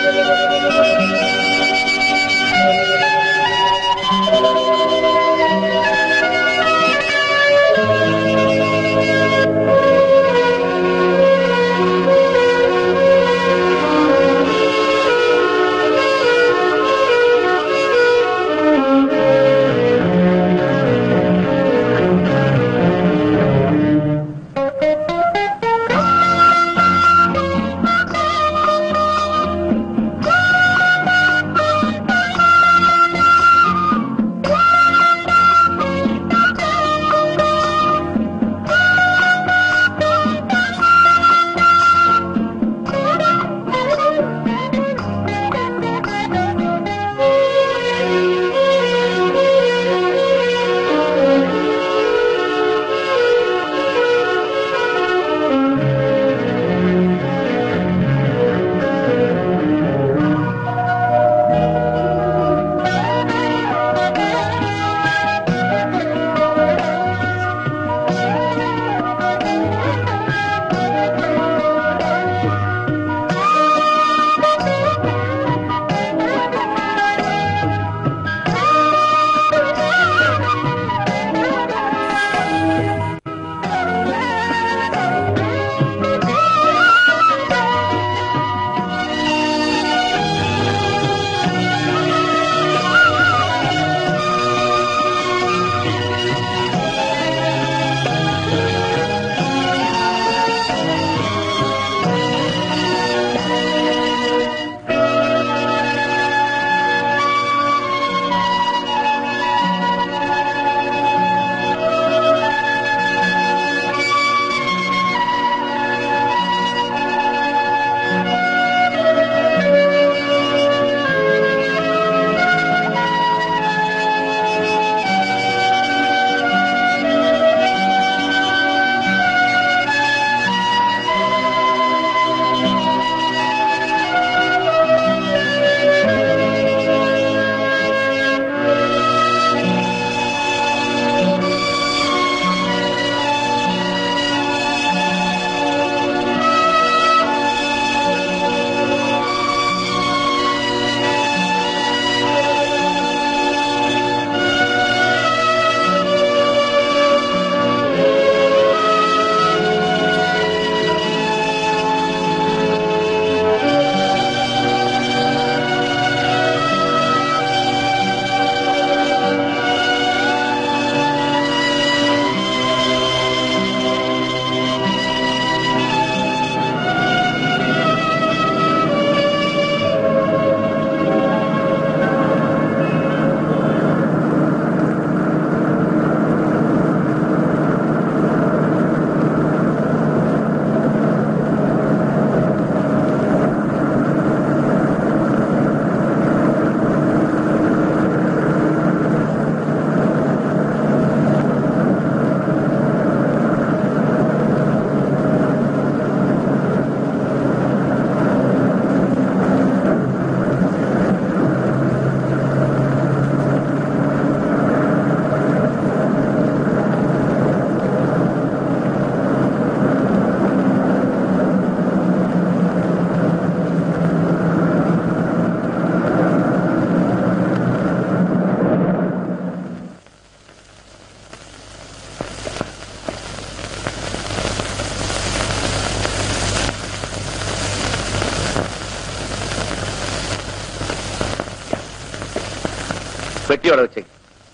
പെട്ടി അവിടെ വെച്ചേ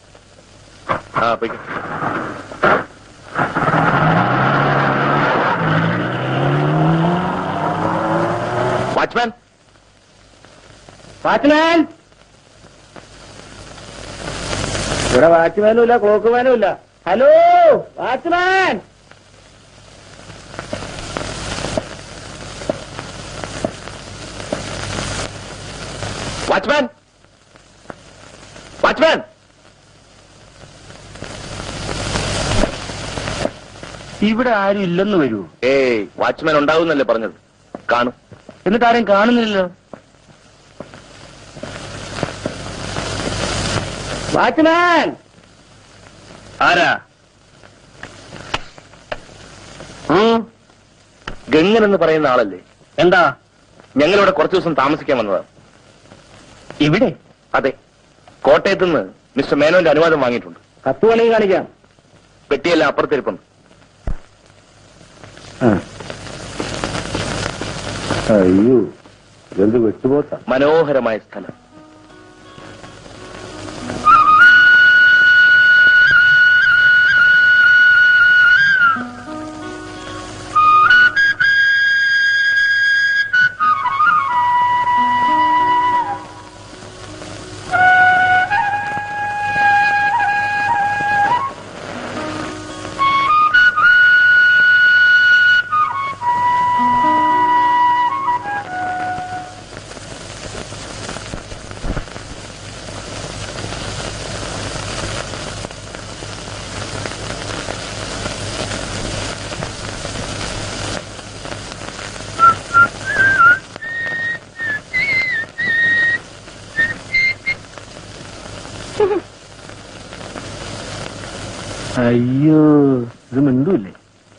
ആ പോയിക്കോ വാച്ച്മാൻ വാച്ച്മാൻ ഇവിടെ വാച്ച്മാനും ഇല്ല ക്ലോക്ക് മാനും ഇല്ല ഹലോ വാച്ച്മാൻ വാച്ച്മാൻ വാച്ച്മാൻ ഇവിടെ ആരും ഇല്ലെന്ന് വരൂ ഏയ് വാച്ച്മാൻ ഉണ്ടാവുന്നല്ലേ പറഞ്ഞത് കാണും എന്നിട്ട് ആരും കാണുന്നില്ലല്ലോ വാച്ച്മാൻ ആരാ ഗംഗൻ എന്ന് പറയുന്ന ആളല്ലേ എന്താ ഞങ്ങളിവിടെ കുറച്ചു ദിവസം താമസിക്കാൻ വന്നതാണ് ഇവിടെ അതെ കോട്ടയത്ത് നിന്ന് മിസ്റ്റർ മേനോന്റെ അനുവാദം വാങ്ങിയിട്ടുണ്ട് കത്ത് വേണമെങ്കിൽ കാണിക്കാം പെട്ടിയെല്ലാം അപ്പുറത്തിരിപ്പുണ്ട് അയ്യോ ഇതെന്ത് വെട്ടുപോത്ത മനോഹരമായ സ്ഥലം അയ്യോ ഇത് മിണ്ടൂല്ലേ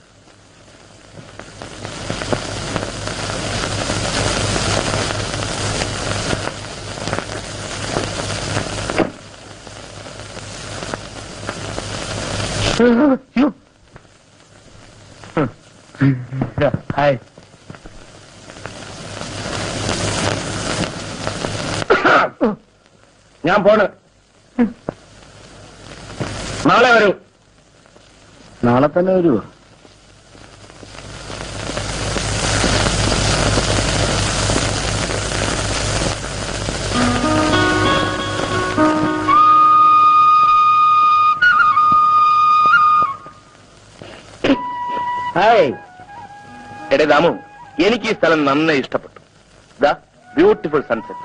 ഹായ് ഞാൻ പോണ് നാളെ വരൂ നാളെ തന്നെ വരുമോ ഹായ് എടേ ദാമു എനിക്ക് ഈ സ്ഥലം നന്നായി ഇഷ്ടപ്പെട്ടു ദാ ബ്യൂട്ടിഫുൾ സൺസെറ്റ്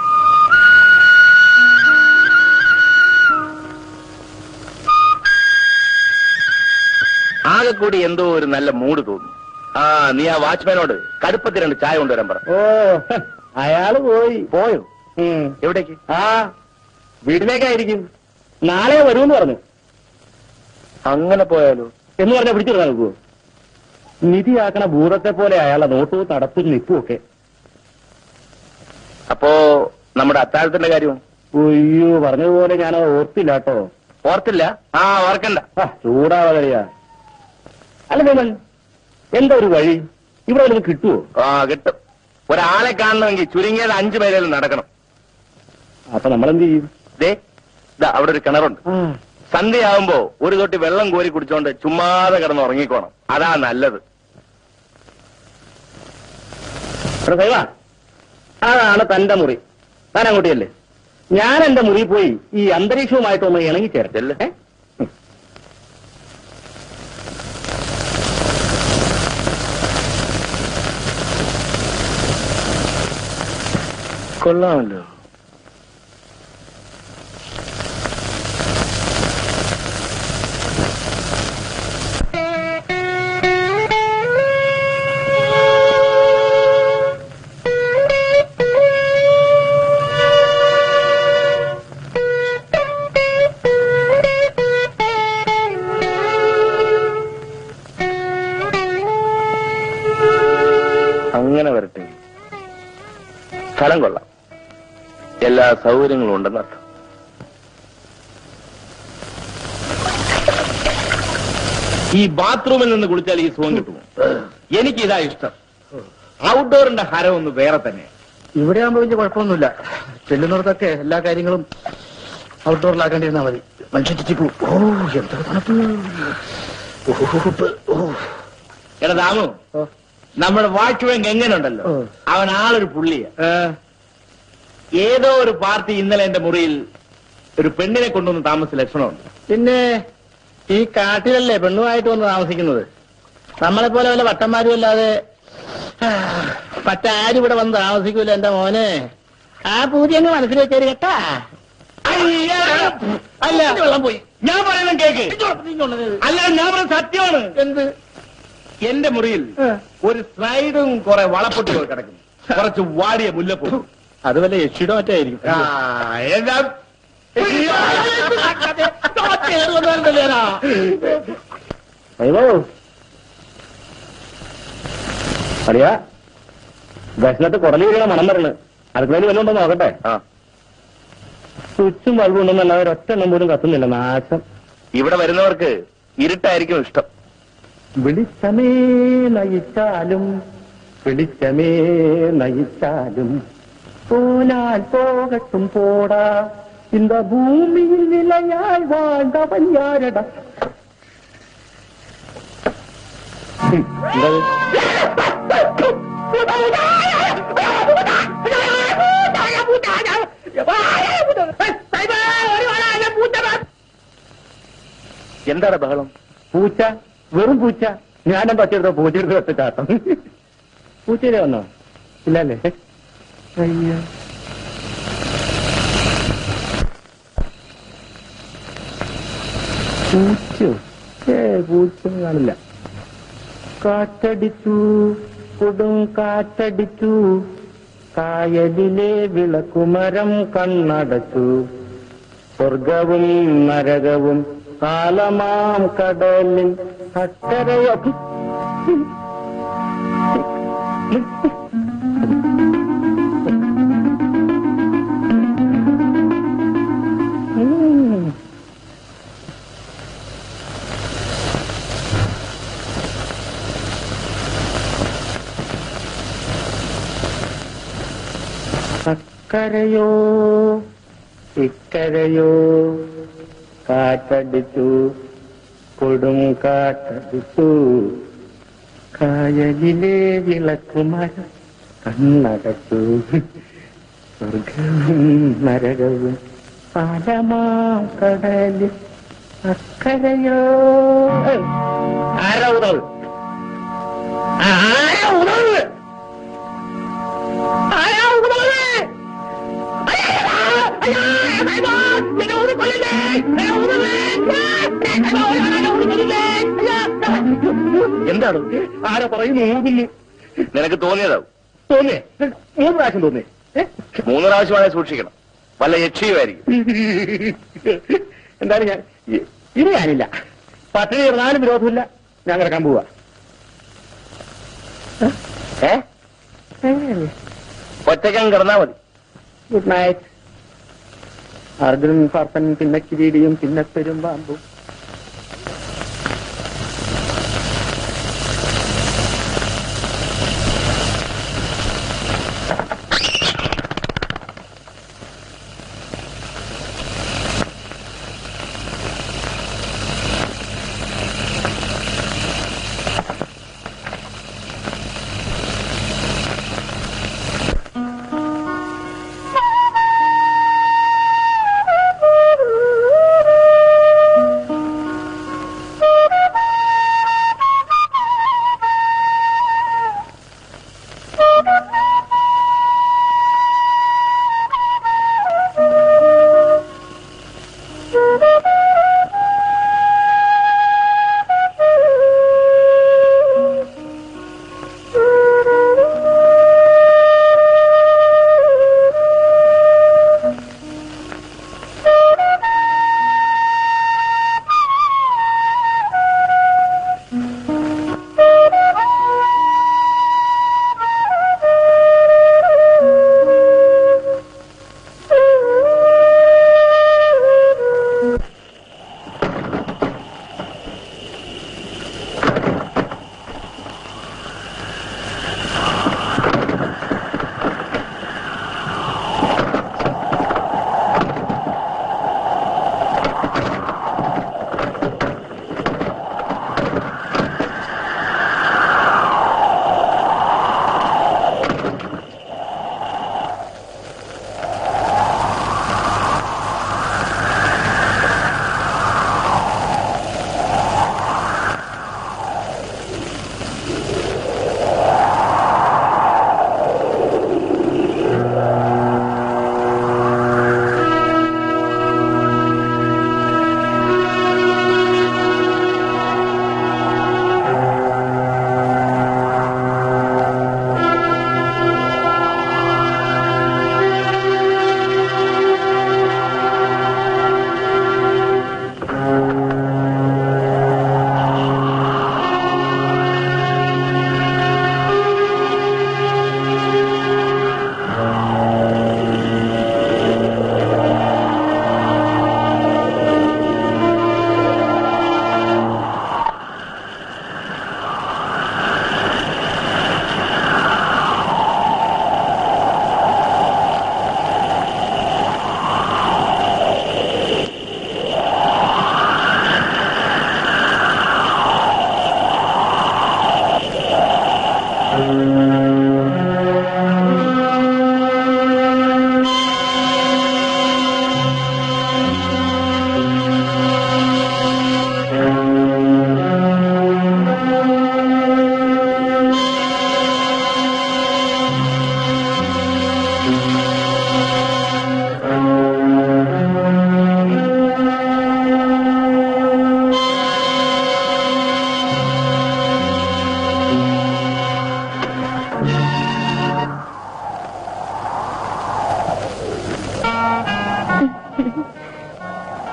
ആകെ കൂടി എന്തോ ഒരു നല്ല മൂഡ് തോന്നുന്നു ആ നീ ആ വാച്ച്മാനോട് കടുപ്പത്തിൽ രണ്ട് ചായ കൊണ്ടുവരാൻ പറ ഓ അയാള് പോയി പോയോ ഉം. എവിടേക്ക് ആ വീട്ടിലേക്കായിരിക്കും നാളെ വരുമെന്ന് പറഞ്ഞു അങ്ങനെ പോയാലോ എന്ന് പറഞ്ഞാൽ പിടിച്ചിരുന്നാ നോക്കുവോ നിധിയാക്കണ ഭൂതത്തെ പോലെ അയാളുടെ നോട്ടവും നടപ്പും നിപ്പും ഒക്കെ അപ്പോ നമ്മുടെ അത്താഴത്തിന്റെ കാര്യം ഒയ്യോ പറഞ്ഞതുപോലെ ഞാനത് ഓർത്തില്ല കേട്ടോ ഓർത്തില്ല ആ ഓർക്കണ്ട ആ, ചൂടാവാതറിയാ അല്ല വിമൽ എന്താ ഒരു വഴി ഇവിടെ വല്ലതും കിട്ടുവോ ആ കിട്ടും ഒരാളെ കാണണമെങ്കിൽ ചുരുങ്ങിയത് അഞ്ചു പേരെങ്കിലും നടക്കണം അപ്പൊ നമ്മളെന്ത് ചെയ്യും ദേ ദാ അവിടെ ഒരു കിണറുണ്ട് ആ, സന്ധ്യയാവുമ്പോ ഒരു തൊട്ടി വെള്ളം കോരി കുടിച്ചോണ്ട് ചുമ്മാതെ കിടന്ന് ഉറങ്ങിക്കോണം അതാ നല്ലത് എടാ സൈവ അതാണ് തന്റെ മുറി താൻ അങ്ങോട്ടിയല്ലേ ഞാൻ എന്റെ മുറി പോയി ഈ അന്തരീക്ഷവുമായിട്ടൊന്ന് ഇണങ്ങിച്ചേരട്ടെ ചെല്ല്. ഏ? ഉം. കൊള്ളാമല്ലോ അങ്ങനെ വരട്ടെ സ്ഥലം കൊള്ളാം എല്ലാ സൗകര്യങ്ങളും ഉണ്ടെന്നർത്ഥം ഈ ബാത്റൂമിൽ നിന്ന് കുളിച്ചാൽ ഈ സുഖം കിട്ടുമോ എനിക്ക് ഇതാ ഇഷ്ടം ഔട്ട്ഡോറിന്റെ ഹരം ഒന്ന് വേറെ തന്നെ ഇവിടെ ആകുമ്പോ വലിയ കുഴപ്പമൊന്നുമില്ല ചെല്ലുന്നിടത്തൊക്കെ എല്ലാ കാര്യങ്ങളും ഔട്ട്ഡോറിലാക്കേണ്ടിരുന്നാ മതി മനുഷ്യ ചിറ്റിപ്പൂ ഓ എന്താ തണുപ്പ് ഓ, ഓ. എടാ ദാമു ഓ. നമ്മുടെ വാച്ച്മാൻ എങ്ങനെയുണ്ടല്ലോ ഓ. അവൻ ആളൊരു പുള്ളിയ ഏ, ഏതോ ഒരു പാർട്ടി ഇന്നലെ എന്റെ മുറിയിൽ ഒരു പെണ്ണിനെ കൊണ്ടുവന്ന് താമസ ലക്ഷണമുണ്ട് പിന്നെ ഈ കാട്ടിലല്ലേ പെണ്ണുമായിട്ട് വന്ന് താമസിക്കുന്നത് നമ്മളെ പോലെ വല്ല വട്ടന്മാരും അല്ലാതെ ആ, മറ്റാരും ഇവിടെ വന്ന് താമസിക്കൂല എന്റെ മോനെ ആ പൂതി അങ്ങ് മനസ്സിൽ വെച്ചേര് കേട്ടാ അല്ല വെള്ളം പോയി ഞാൻ പറയുന്നത് കേക്ക് അല്ല ഞാൻ പറയുന്നത് സത്യമാണ് എന്ത് എന്റെ മുറിയിൽ ഏ. ഒരു സ്ലൈഡും കുറെ വളപ്പൊട്ടി പോയി കിടക്കുന്നു കുറച്ച് വാടിയ മുല്ലപ്പൂ അത് വല്ല യക്ഷിയുടെ മറ്റായിരിക്കും ആ, എന്താ അയ്യോ അറിയാ ദർശനത്ത് കുടലി വീഴണ മണം വരണ് അടുക്കളയിൽ വല്ലതും ഉണ്ടോ നോക്കട്ടെ ആ സ്വിച്ചും ബൾബും ഉണ്ടെന്നല്ലാതെ ഒറ്റ എണ്ണം പോലും കത്തുന്നില്ല നാശം ഇവിടെ വരുന്നവർക്ക് ഇരുട്ടായിരിക്കും ഇഷ്ടം വെളിച്ചമേ നയിച്ചാലും വെളിച്ചമേ നയിച്ചാലും പോനാൽ പോകട്ടും പോടാ இந்த பூமியில் நிலையாய் வாழ்ந்தவன் யாரடா എന്താണ് ബഹളം പൂച്ച വെറും പൂച്ച ഞാനും പറ്റിയെടുത്ത പൂച്ചയെടുത്ത് ഒറ്റ ചാട്ടം പൂച്ചയിലെ വന്നോ ഇല്ലല്ലേ അയ്യോ പൂച്ചയോ ഏ പൂച്ച കാണില്ല കാറ്റടിച്ചു കൊടും കാറ്റടിച്ചു കായലിലെ വിളക്കുമരം കണ്ണടച്ചു സ്വർഗവും നരകവും കാലമാം കടലിൽ അക്കരയും അക്കരയോ ഇക്കരയോ കാറ്റടിച്ചു കൊടും കാറ്റടിച്ചു കായലിലെ വിളക്കുമരം കണ്ണടച്ചു സ്വർഗവും നരകവും പാലമാം കടലിൽ അക്കരയോ ആരാ ഉണവ് ആരാ ഉണവ് ആരാ ഉണവ് എന്താണ് ആരാ പറയുന്നു ഊതുന്നു നിനക്ക് തോന്നിയതാവും തോന്നിയേ മൂന്ന് പ്രാവശ്യം തോന്നിയേ ഏ? മൂന്ന് പ്രാവശ്യമാണെ സൂക്ഷിക്കണം വല്ല യക്ഷിയുമായിരിക്കും എന്തായാലും ഞാൻ ഇ- ഇനി ഞാനില്ല പട്ടിണി ഇറങ്ങാനും വിരോധമില്ല ഞാൻ കിടക്കാൻ പോവാ ഏ ഒറ്റയ്ക്കങ്ങ് കിടന്നാ മതി ഗുഡ് നൈറ്റ് അർജുനൻ പാർപ്പൻ പിന്നെ കിരീടിയും പിന്നെ പെരുമ്പാമ്പും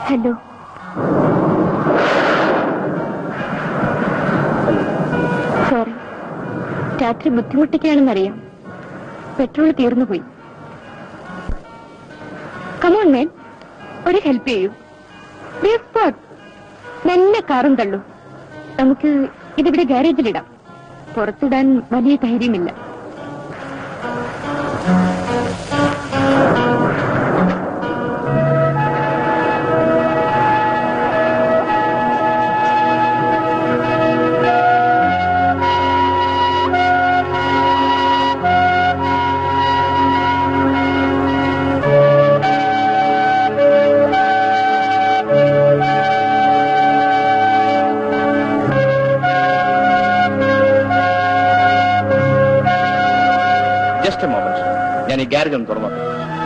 ഹലോ സോറി രാത്രി ബുദ്ധിമുട്ടിക്കുകയാണെന്നറിയാം പെട്രോൾ തീർന്നു പോയി കമോൺ മേൻ ഒരു ഹെൽപ്പ് ചെയ്യൂ സ്പോട്ട് നല്ല കാറും തള്ളു നമുക്ക് ഇതിവിടെ ഗാരേജിലിടാം പുറത്തിടാൻ വലിയ ധൈര്യമില്ല ജസ്റ്റ് എ മൊമെന്റ് ഞാൻ ഈ ഗ്യാരേജ് ഒന്ന് തുറന്നു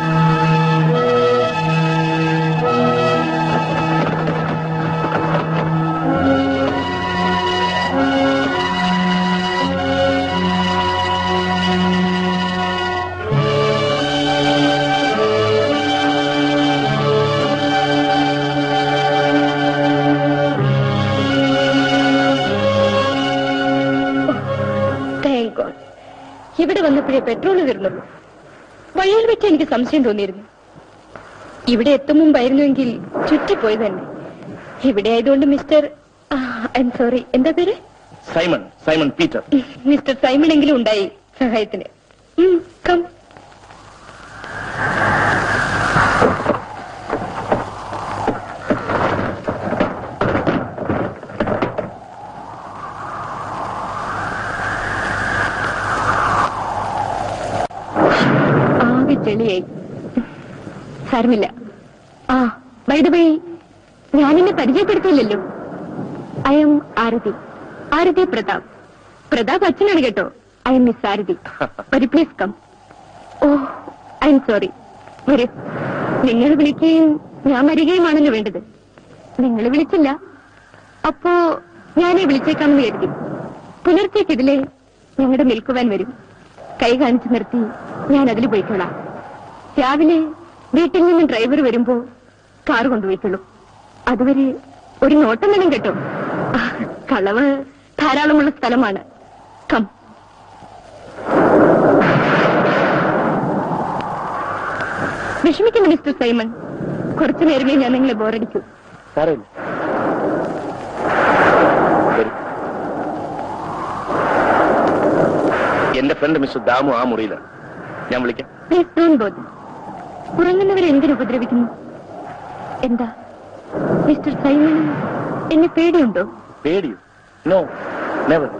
താങ്ക് ഗോഡ് ഇവിടെ വന്നപ്പോഴേ പെട്രോൾ തീർന്നുള്ളൂ വഴിയിൽ വെച്ച് എനിക്ക് സംശയം തോന്നിയിരുന്നു ഇവിടെ എത്തും മുമ്പായിരുന്നുവെങ്കിൽ ചുറ്റിപ്പോയി തന്നെ ഇവിടെ ആയതുകൊണ്ട് മിസ്റ്റർ ഐ എം സോറി എന്താ പേര് Simon Simon Peter mister Simon എങ്കിലും ഉണ്ടായി സഹായത്തിന് കം ആകെ ചെളിയായി സാരമില്ല ആ വൈദ ബൈ ഞാനെന്നെ പരിചയപ്പെടുത്തിയില്ലല്ലോ ഐ എം ആരതി ആരതി പ്രതാപ് പ്രതാപ് അച്ഛനാണ് കേട്ടോ ഐ എം മിസ് ആരതി വരി please come oh I am sorry വരൂ നിങ്ങൾ വിളിക്കുകയും ഞാൻ വരികയുമാണല്ലോ വേണ്ടത് നിങ്ങൾ വിളിച്ചില്ല അപ്പോ ഞാനേ വിളിച്ചേക്കാമെന്ന് കരുതി പുലർച്ചയ്ക്ക് ഇതിലെ ഞങ്ങളുടെ നിൽക്കുവാൻ വരും കൈ കാണിച്ചു നിർത്തി ഞാൻ അതിൽ പോയിക്കൊള്ളാം രാവിലെ വീട്ടിൽ നിന്ന് ഡ്രൈവർ വരുമ്പോ കാർ കൊണ്ടുപോയിക്കൊള്ളൂ അതുവരെ ഒരു നോട്ടം വേണം കേട്ടോ ആ, കളവ് ധാരാളമുള്ള സ്ഥലമാണ് കം വിഷമിക്കും മിസ്റ്റർ സൈമൺ കുറച്ചു നേരമേ ഞാൻ നിങ്ങളെ ബോറടിക്കൂ സാരമില്ല വരൂ. എന്റെ ഫ്രണ്ട് മിസ്റ്റർ ദാമു ആ മുറിയിലാണ് ഞാൻ വിളിക്കാം പ്ലീസ് ഡോൺ ബോധം ഉറങ്ങുന്നവരെ എന്തിനു ഉപദ്രവിക്കുന്നു എന്താ മിസ്റ്റർ സൈമൺ എന്നെ പേടിയുണ്ടോ പേടിയോ no never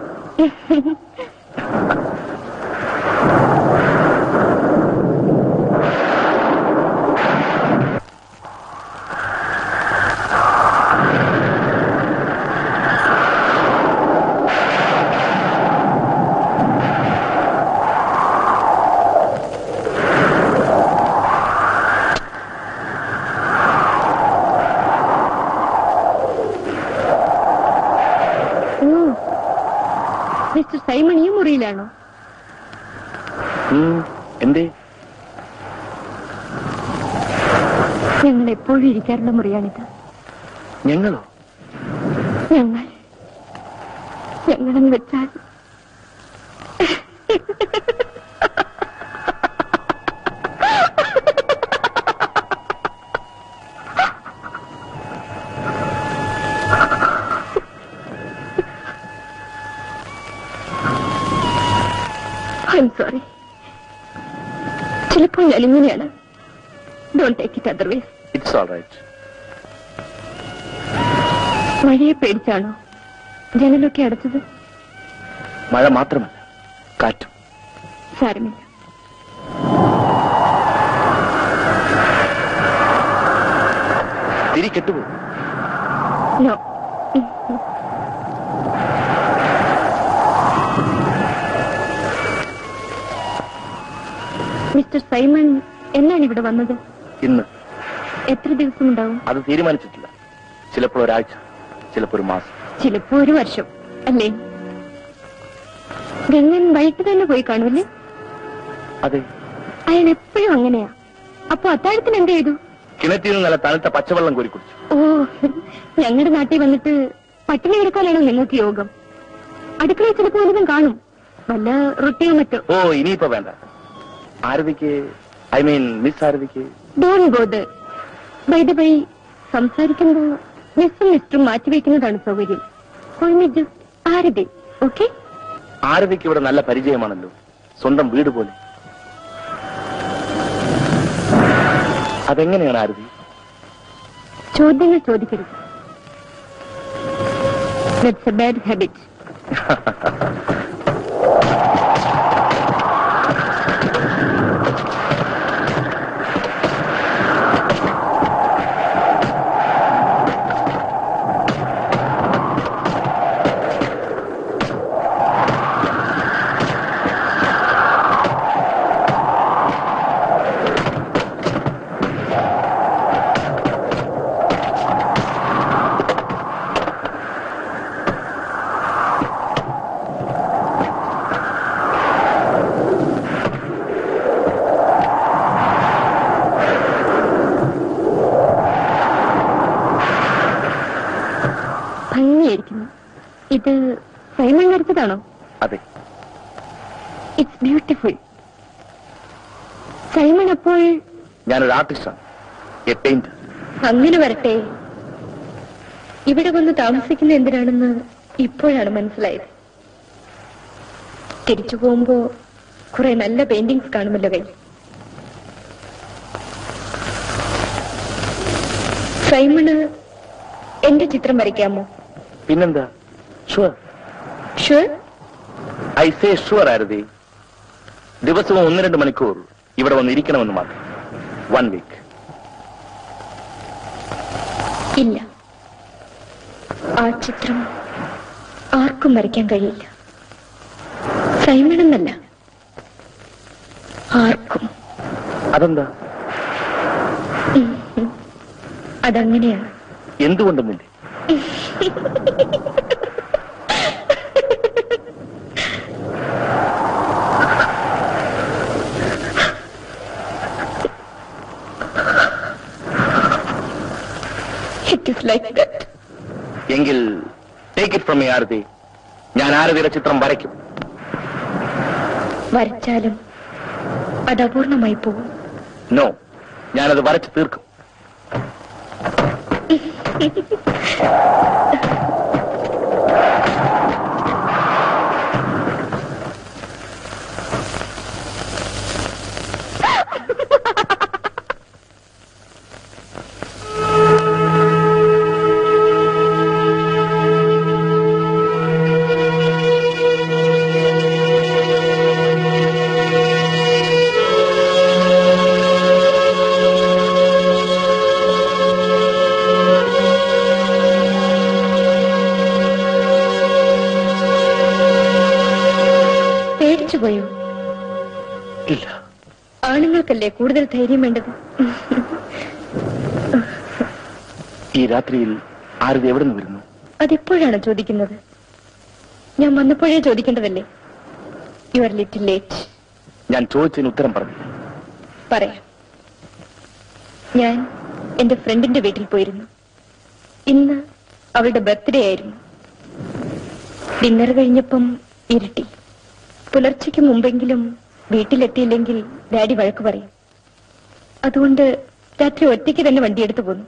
oh mister Simon ഈ മുറിയിലാണോ എന്തേ ഞങ്ങൾ എപ്പോഴും ഇരിക്കാറുള്ള മുറിയാണിത് ഞങ്ങളോ ഞങ്ങൾ ഞങ്ങളെന്ന് വെച്ചാൽ ഐ എം സോറി ചിലപ്പോൾ ഞാൻ ഇങ്ങനെയാണ് don't take it otherwise it's all right മഴയെ പേടിച്ചാണോ ജനലൊക്കെ അടച്ചത് മഴ മാത്രമല്ല കാറ്റും സാരമില്ല തിരി കെട്ടുപോകും നോ മിസ്റ്റർ സൈമൺ എന്നാണ് ഇവിടെ വന്നത് ഇന്ന് എത്ര ദിവസം ഉണ്ടാവും അത് തീരുമാനിച്ചിട്ടില്ല ചിലപ്പോൾ ഒരാഴ്ച ചിലപ്പോൾ ഒരു മാസം ചിലപ്പോ ഒരു വർഷം അല്ലേ ഗംഗൻ വൈകിട്ട് തന്നെ പോയി കാണൂല്ലേ അതെ അയാൾ എപ്പോഴും അങ്ങനെയാ അപ്പൊ അത്താഴത്തിന് എന്ത് ചെയ്തു കിണറ്റിൽ നിന്ന് നല്ല തണുത്ത പച്ചവെള്ളം കോരി കുടിച്ചു ഓ ഞങ്ങളുടെ നാട്ടിൽ വന്നിട്ട് പട്ടിണി കിടക്കാനാണോ നിങ്ങൾക്ക് യോഗം അടുക്കളയിൽ ചിലപ്പോൾ വല്ലതും കാണും വല്ല റൊട്ടിയോ മറ്റോ ഓ ഇനിയിപ്പോ വേണ്ട ആരതിക്ക് ഐ മീൻ മിസ് ആരതിക്ക് don't bother by the by സംസാരിക്കുമ്പോ മിസ്സും മിസ്റ്ററും മാറ്റിവെക്കുന്നതാണ് സൗകര്യം ജസ്റ്റ് ആരതി ഓക്കെ ആരതിക്ക് ഇവിടെ നല്ല പരിചയമാണല്ലോ സ്വന്തം വീട് പോലെ അതെങ്ങനെയാണ് ആരതി ചോദ്യങ്ങൾ ചോദിക്കരുത് ദറ്റ്സ് എ ബാഡ് ഹാബിറ്റ് ഭംഗിയായിരിക്കുന്നു ഇത് സൈമൺ വരച്ചതാണോ അതെ ഇറ്റ്സ് ബ്യൂട്ടിഫുൾ സൈമൺ അപ്പോൾ ഞാനൊരു ആർട്ടിസ്റ്റാണ് എ പെയിന്റർ അങ്ങനെ വരട്ടെ ഇവിടെ വന്ന് താമസിക്കുന്ന എന്തിനാണെന്ന് ഇപ്പോഴാണ് മനസ്സിലായത് തിരിച്ചു പോകുമ്പോ കുറെ നല്ല പെയിന്റിങ്സ് കാണുമല്ലോ കയ്യിൽ സൈമണ് എന്റെ ചിത്രം വരയ്ക്കാമോ പിന്നെന്താ sure sure I say sure Arathi ദിവസവും ഒന്ന് രണ്ട് മണിക്കൂർ ഇവിടെ വന്ന് ഇരിക്കണമെന്ന് മാത്രം വൺ വീക്ക് ഇല്ല ആ ചിത്രം ആർക്കും വരയ്ക്കാൻ കഴിയില്ല സൈമൺ എന്നല്ല ആർക്കും അതെന്താ ഉം, ഉം. അതങ്ങനെയാണ് എന്തുകൊണ്ടെന്നില്ലേ ഇറ്റ് ഇസ് ലൈക്ക് ദാറ്റ് എങ്കിൽ ടേക്ക് ഇറ്റ് ഫ്രം ആരതി ഞാൻ ആരതിയുടെ ചിത്രം വരയ്ക്കും വരച്ചാലും അത് അപൂർണമായി പോകും നോ ഞാനത് വരച്ച് തീർക്കും പേടിച്ചുപോയോ ഇല്ല ആണുങ്ങൾക്കല്ലേ കൂടുതൽ ധൈര്യം വേണ്ടത് ഈ രാത്രിയിൽ ആരതി എവിടെ നിന്ന് വരുന്നു അതെപ്പോഴാണ് ചോദിക്കുന്നത് ഞാൻ വന്നപ്പോഴേ ചോദിക്കേണ്ടതല്ലേ യു ആർ ലിറ്റിൽ ലേറ്റ് ഞാൻ ചോദിച്ചതിന് ഉത്തരം പറഞ്ഞു പറയാം ഞാൻ എന്റെ ഫ്രണ്ടിന്റെ വീട്ടിൽ പോയിരുന്നു ഇന്ന് അവളുടെ ബർത്ത്ഡേ ആയിരുന്നു ഡിന്നർ കഴിഞ്ഞപ്പം ഇരുട്ടി പുലർച്ചയ്ക്ക് മുമ്പെങ്കിലും വീട്ടിലെത്തിയില്ലെങ്കിൽ ഡാഡി വഴക്ക് പറയും അതുകൊണ്ട് രാത്രി ഒറ്റയ്ക്ക് തന്നെ വണ്ടിയെടുത്ത് പോന്നു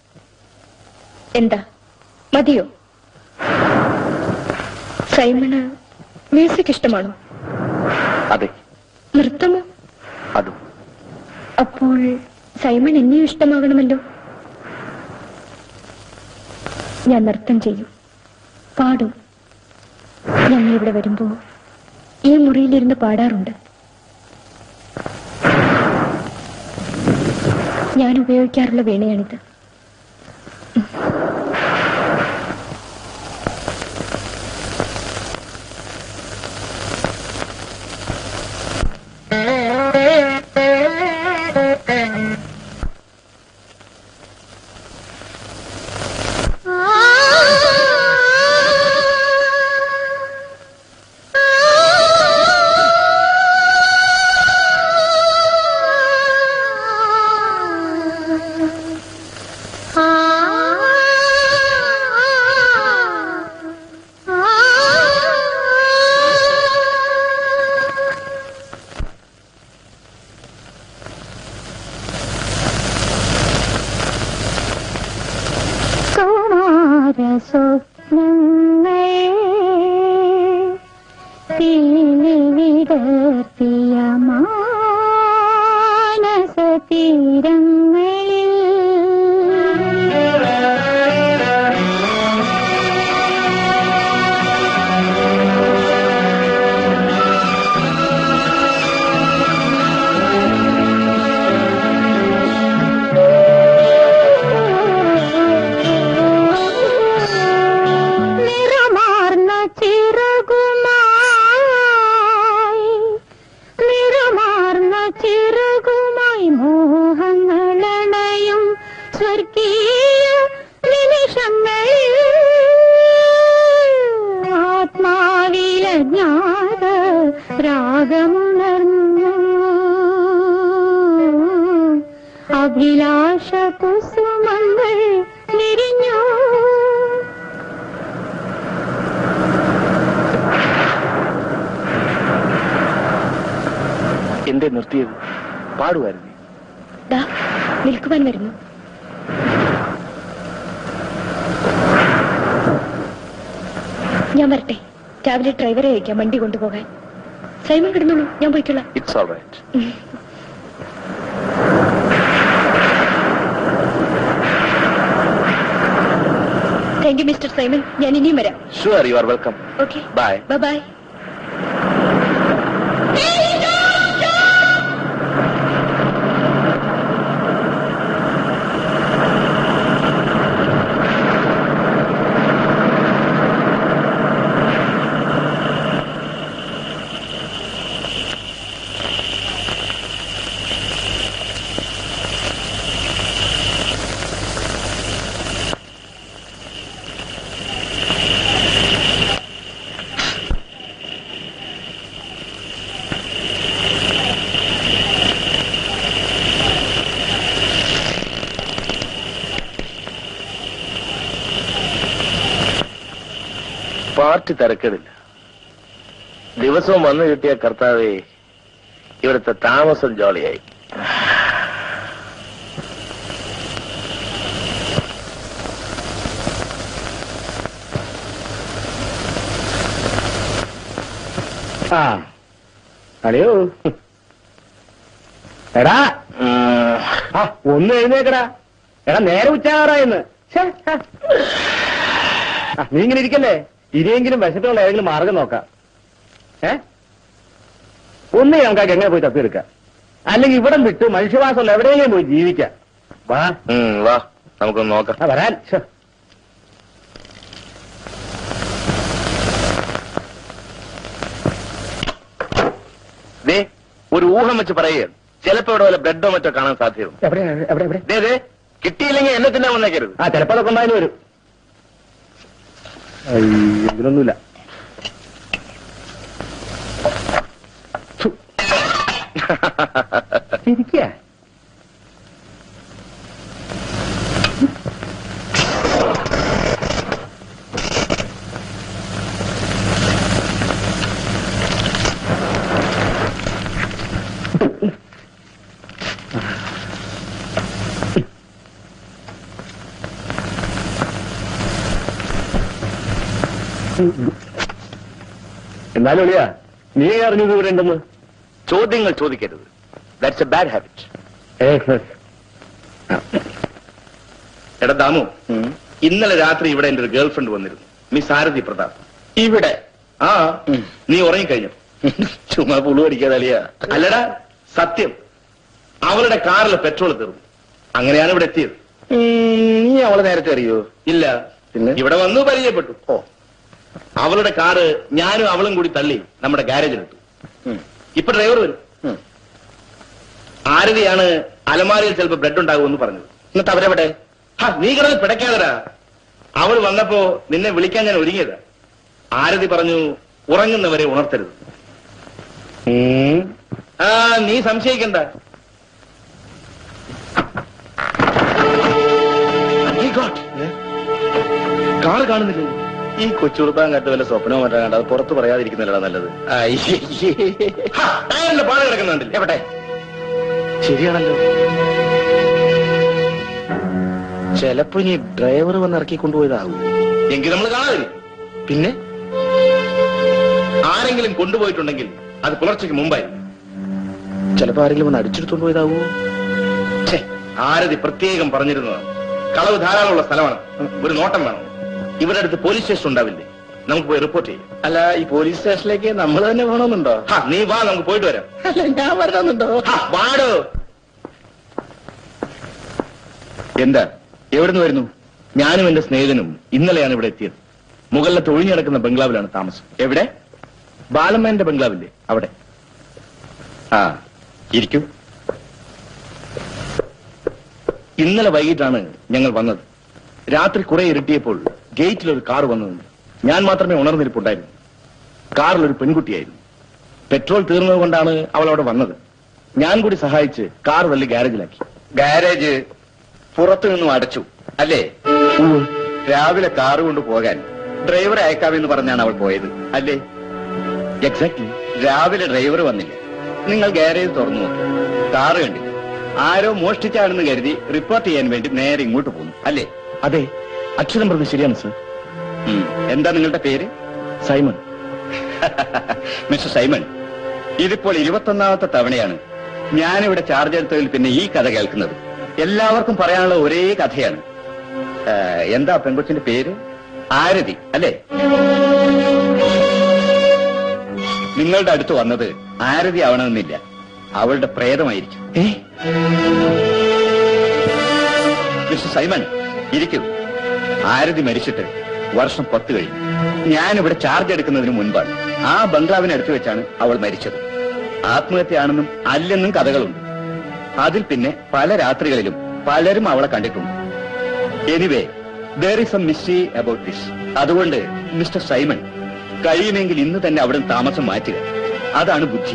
എന്താ മതിയോ സൈമണ് മ്യൂസിക് ഇഷ്ടമാണോ അതെ നൃത്തമോ അതും അപ്പോൾ സൈമൺ എന്നെയും ഇഷ്ടമാകണമല്ലോ ഞാൻ നൃത്തം ചെയ്യും പാടും ഞങ്ങൾ ഇവിടെ വരുമ്പോ ഈ മുറിയിലിരുന്ന് പാടാറുണ്ട് ഞാൻ ഉപയോഗിക്കാറുള്ള വീണയാണിത് സ്വപ്നങ്ങൾ തീലി വിടർത്തിയ മാനസ തീരങ്ങളിൽ നിറമാർന്ന ചിറകുമായി നിറമാർന്ന ചിറകുമായി മോഹങ്ങളണയും സ്വർഗീയ നിമിഷങ്ങൾ ആത്മാവിലജ്ഞാത രാഗമുണർന്നു അഭിലാഷ കുസുമങ്ങൾ നിരിഞ്ഞു എന്തേ നിർത്തിയത് പാടുമായിരുന്നു ദാ നിൽക്കുവാൻ വരുന്നു ഞാൻ വരട്ടെ രാവിലെ ഡ്രൈവറെ അയക്കാം വണ്ടി കൊണ്ടുപോകാൻ സൈമൺ കിടന്നുള്ളൂ ഞാൻ പോയിക്കൊള്ളാം it's all right thank you mister Simon ഞാൻ ഇനിയും വരാം sure you are welcome okay bye bye bye party തിരക്കേടില്ല ദിവസവും വന്നു കിട്ടിയ കർത്താവേ ഇവിടുത്തെ താമസം ജോളിയായി ആ അടിയോ എടാ ആ ഒന്ന് എഴുന്നേക്കടാ എടാ നേരെ ഉച്ചാറായെന്ന് നീ ഇങ്ങനെ ഇരിക്കല്ലേ ഇനിയെങ്കിലും വിശപ്പുള്ള ഏതെങ്കിലും മാർഗം നോക്കാം ഏ ഒന്ന് നമുക്ക് ആ ഗംഗ പോയി തപ്പിയെടുക്കാം അല്ലെങ്കിൽ ഇവിടം വിട്ട് മനുഷ്യവാസമുള്ള എവിടെയെങ്കിലും പോയി ജീവിക്കാം വാ ഉം, വാ നമുക്കൊന്ന് നോക്കാം ആ വരാൻ ശ്ശോ. ദേ ഒരു ഊഹം വെച്ച് പറയുക ചിലപ്പോ ഇവിടെ വല്ല ബ്രെഡോ മറ്റോ കാണാൻ സാധ്യതയുണ്ട് എവിടെ എവിടെ എവിടെ ദേ ദേ കിട്ടിയില്ലെങ്കിൽ എന്നെ തിന്നാൻ വന്നേക്കരുത് ആ ചിലപ്പോ അതൊക്കെ ഉണ്ടായാലും വരും അയ്യോ, ഇതിലൊന്നുമില്ല ഇരിക്കുക എന്നാലും ഒളിയാ നീ അറിഞ്ഞത് ഇവിടെ ഉണ്ടെന്ന് ചോദ്യങ്ങൾ ചോദിക്കരുത് ദാറ്റ്സ് എ ബാഡ് ഹാബിറ്റ് എടാ ദാമു ഇന്നലെ രാത്രി ഇവിടെ എന്റെ ഒരു ഗേൾ ഫ്രണ്ട് വന്നിരുന്നു മിസ് ആരതി പ്രതാപ് ഇവിടെ ആ നീ ഉറങ്ങിക്കഴിഞ്ഞു ചുമ്മാ പുളു അടിക്കാതെ അളിയാ അല്ലടാ സത്യം അവളുടെ കാറിൽ പെട്രോൾ തീർന്നു അങ്ങനെയാണ് ഇവിടെ എത്തിയത് നീ അവളെ നേരത്തെ അറിയോ ഇല്ല പിന്നെ? ഇവിടെ വന്നു പരിചയപ്പെട്ടു ഓ അവളുടെ കാറ് ഞാനും അവളും കൂടി തള്ളി നമ്മുടെ ഗാരേജിലിട്ടു ഉം. ഇപ്പൊ ഡ്രൈവർ വരും ഉം. ആരതിയാണ് അലമാരയിൽ ചിലപ്പോ ബ്രെഡ് ഉണ്ടാകുമെന്ന് പറഞ്ഞത് എന്നിട്ട് അവരെവിടെ ഹാ, നീ കിടന്ന് പിടയ്ക്കാതടാ അവൾ വന്നപ്പോ നിന്നെ വിളിക്കാൻ ഞാൻ ഒരുങ്ങിയതാ ആരതി പറഞ്ഞു ഉറങ്ങുന്നവരെ ഉണർത്തരുത് ഉം. ആ നീ സംശയിക്കണ്ട കാറ് കാണുന്നില്ല ഈ കൊച്ചുറുത്താൻ കണ്ട വല്ല സ്വപ്നവും മറ്റാ കണ്ട അത് പുറത്ത് പറയാതിരിക്കുന്നില്ലടാ നല്ലത് ടയറിന്റെ പാട് കിടക്കുന്നുണ്ടല്ലേ എവിടെ ശരിയാണല്ലോ ചിലപ്പോ ഇനി ഡ്രൈവർ വന്ന് ഇറക്കി കൊണ്ടുപോയതാവും എങ്കിൽ നമ്മൾ കാണാതിരി പിന്നെ ആരെങ്കിലും കൊണ്ടുപോയിട്ടുണ്ടെങ്കിൽ അത് പുലർച്ചയ്ക്ക് മുമ്പായി ചിലപ്പോ ആരെങ്കിലും വന്ന് അടിച്ചെടുത്തോണ്ട് പോയതാവോ ഛേ, ആരതി പ്രത്യേകം പറഞ്ഞിരുന്നതാണ് കളവ് ധാരാളമുള്ള സ്ഥലമാണ് ഒരു നോട്ടം വേണം ഇവിടെ അടുത്ത് പോലീസ് സ്റ്റേഷൻ ഉണ്ടാവില്ലേ നമുക്ക് പോയി റിപ്പോർട്ട് ചെയ്യാം അല്ല ഈ പോലീസ് സ്റ്റേഷനിലേക്ക് നമ്മൾ തന്നെ വേണമെന്നുണ്ടോ ഹാ, നീ വാ നമുക്ക് പോയിട്ട് വരാം അല്ല ഞാൻ വരണമെന്നുണ്ടോ ഹാ, വാടോ എന്താ എവിടുന്ന് വരുന്നു ഞാനും എന്റെ സ്നേഹിതനും ഇന്നലെയാണ് ഇവിടെ എത്തിയത് മുകളിലത്ത് ഒഴിഞ്ഞു കിടക്കുന്ന ബംഗ്ലാവിലാണ് താമസം എവിടെ ബാലമ്മേന്റെ ബംഗ്ലാവില്ലേ അവിടെ ആ ഇരിക്കൂ ഇന്നലെ വൈകിട്ടാണ് ഞങ്ങൾ വന്നത് രാത്രി കുറെ ഇരുട്ടിയപ്പോൾ ഗേറ്റിൽ ഒരു കാർ വന്നു നിന്നു. ഞാൻ മാത്രമേ ഉണർന്നിരിപ്പുണ്ടായിരുന്നു കാറിൽ ഒരു പെൺകുട്ടിയായിരുന്നു പെട്രോൾ തീർന്നതുകൊണ്ടാണ് അവൾ അവിടെ വന്നത് ഞാൻ കൂടി സഹായിച്ച് കാർ തള്ളി ഗാരേജിലാക്കി ഗാരേജ് പുറത്തു നിന്നും അടച്ചു അല്ലേ രാവിലെ കാറ് കൊണ്ട് പോകാൻ ഡ്രൈവറെ അയക്കാമെന്ന് പറഞ്ഞാണ് അവൾ പോയത് അല്ലേ എക്സാക്ട്ലി രാവിലെ ഡ്രൈവർ വന്നില്ല നിങ്ങൾ ഗാരേജ് തുറന്നു നോക്കി കാറ് കണ്ടില്ല ആരോ മോഷ്ടിച്ചാണെന്ന് കരുതി റിപ്പോർട്ട് ചെയ്യാൻ വേണ്ടി നേരെ ഇങ്ങോട്ട് പോന്നു അല്ലേ അതെ അക്ഷരം പ്രതി ശരിയാണ് സർ ഉം. എന്താ നിങ്ങളുടെ പേര് സൈമൺ മിസ്റ്റർ സൈമൺ ഇതിപ്പോൾ ഇരുപത്തൊന്നാമത്തെ തവണയാണ് ഞാനിവിടെ ചാർജ് എടുത്തതിൽ പിന്നെ ഈ കഥ കേൾക്കുന്നത് എല്ലാവർക്കും പറയാനുള്ള ഒരേ കഥയാണ് ആ, എന്താ പെൺകൊച്ചിന്റെ പേര് ആരതി അല്ലേ നിങ്ങളുടെ അടുത്ത് വന്നത് ആരതി ആവണമെന്നില്ല അവളുടെ പ്രേതമായിരിക്കും ഏ മിസ്റ്റർ സൈമൺ ഇരിക്കൂ ആരതി മരിച്ചിട്ട് വർഷം പത്ത് കഴിഞ്ഞു ഞാനിവിടെ ചാർജ് എടുക്കുന്നതിന് മുൻപാണ് ആ ബംഗ്ലാവിനടുത്ത് വെച്ചാണ് അവൾ മരിച്ചത് ആത്മഹത്യയാണെന്നും അല്ലെന്നും കഥകളുണ്ട് അതിൽ പിന്നെ പല രാത്രികളിലും പലരും അവളെ കണ്ടിട്ടുണ്ട് anyway there is a mystery about this അതുകൊണ്ട് മിസ്റ്റർ സൈമൺ കഴിയുമെങ്കിൽ ഇന്ന് തന്നെ അവിടെ താമസം മാറ്റുക അതാണ് ബുദ്ധി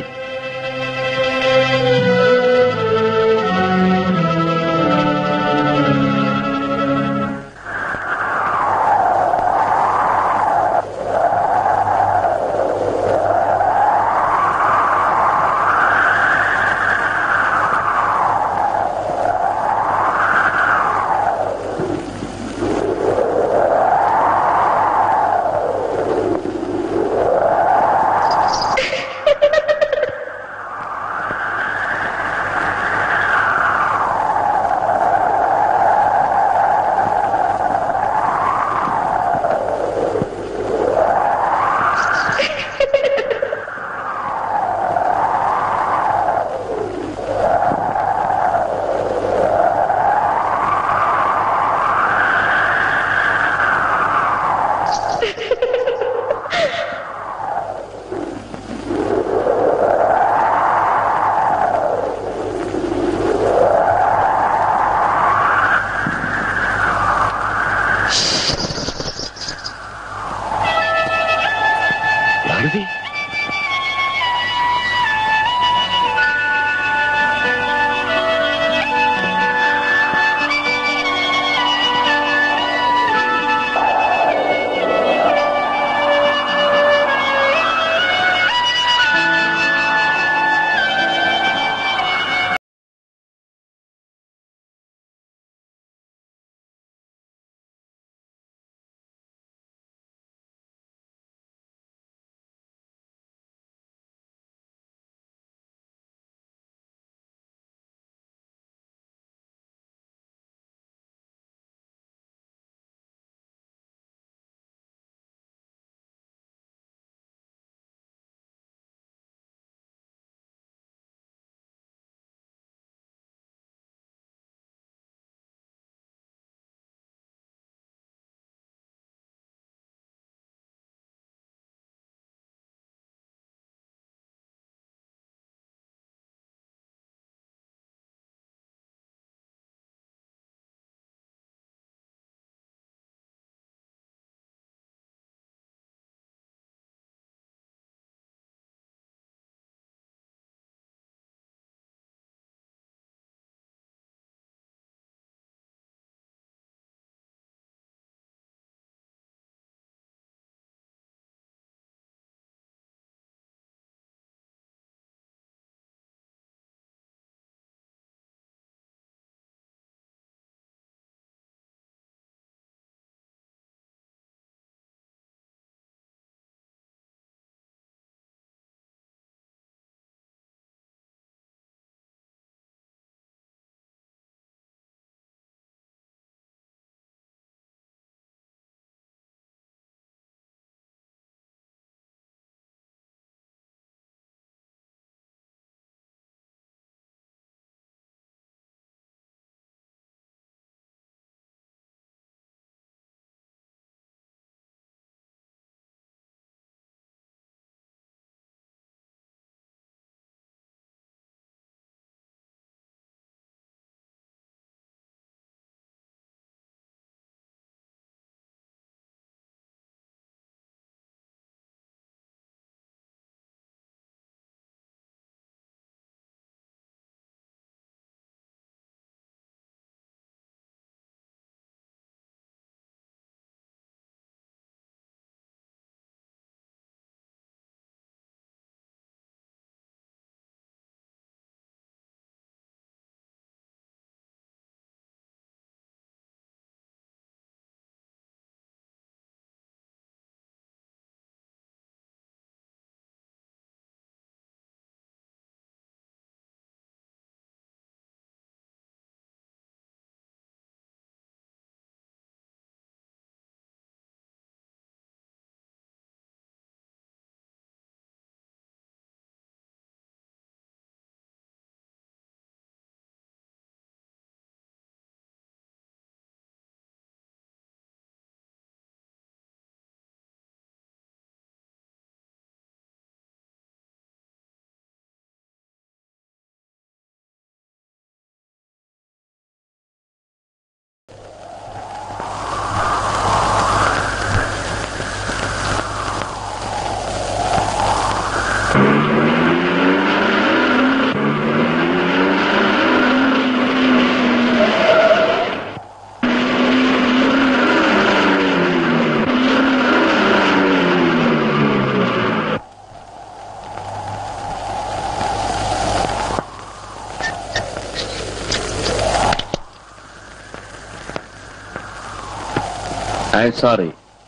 ഐ സോറി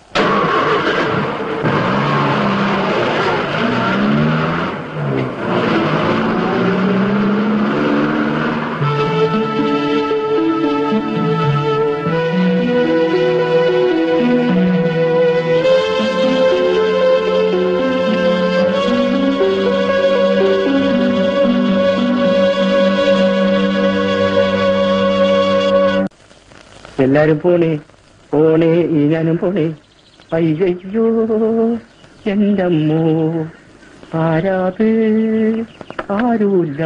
എല്ലാരും പോണേ പോണേ ഈ ഞാനും പോണേ അയ്യോ എന്റെ അമ്മോ ആരാത് ആരുമില്ല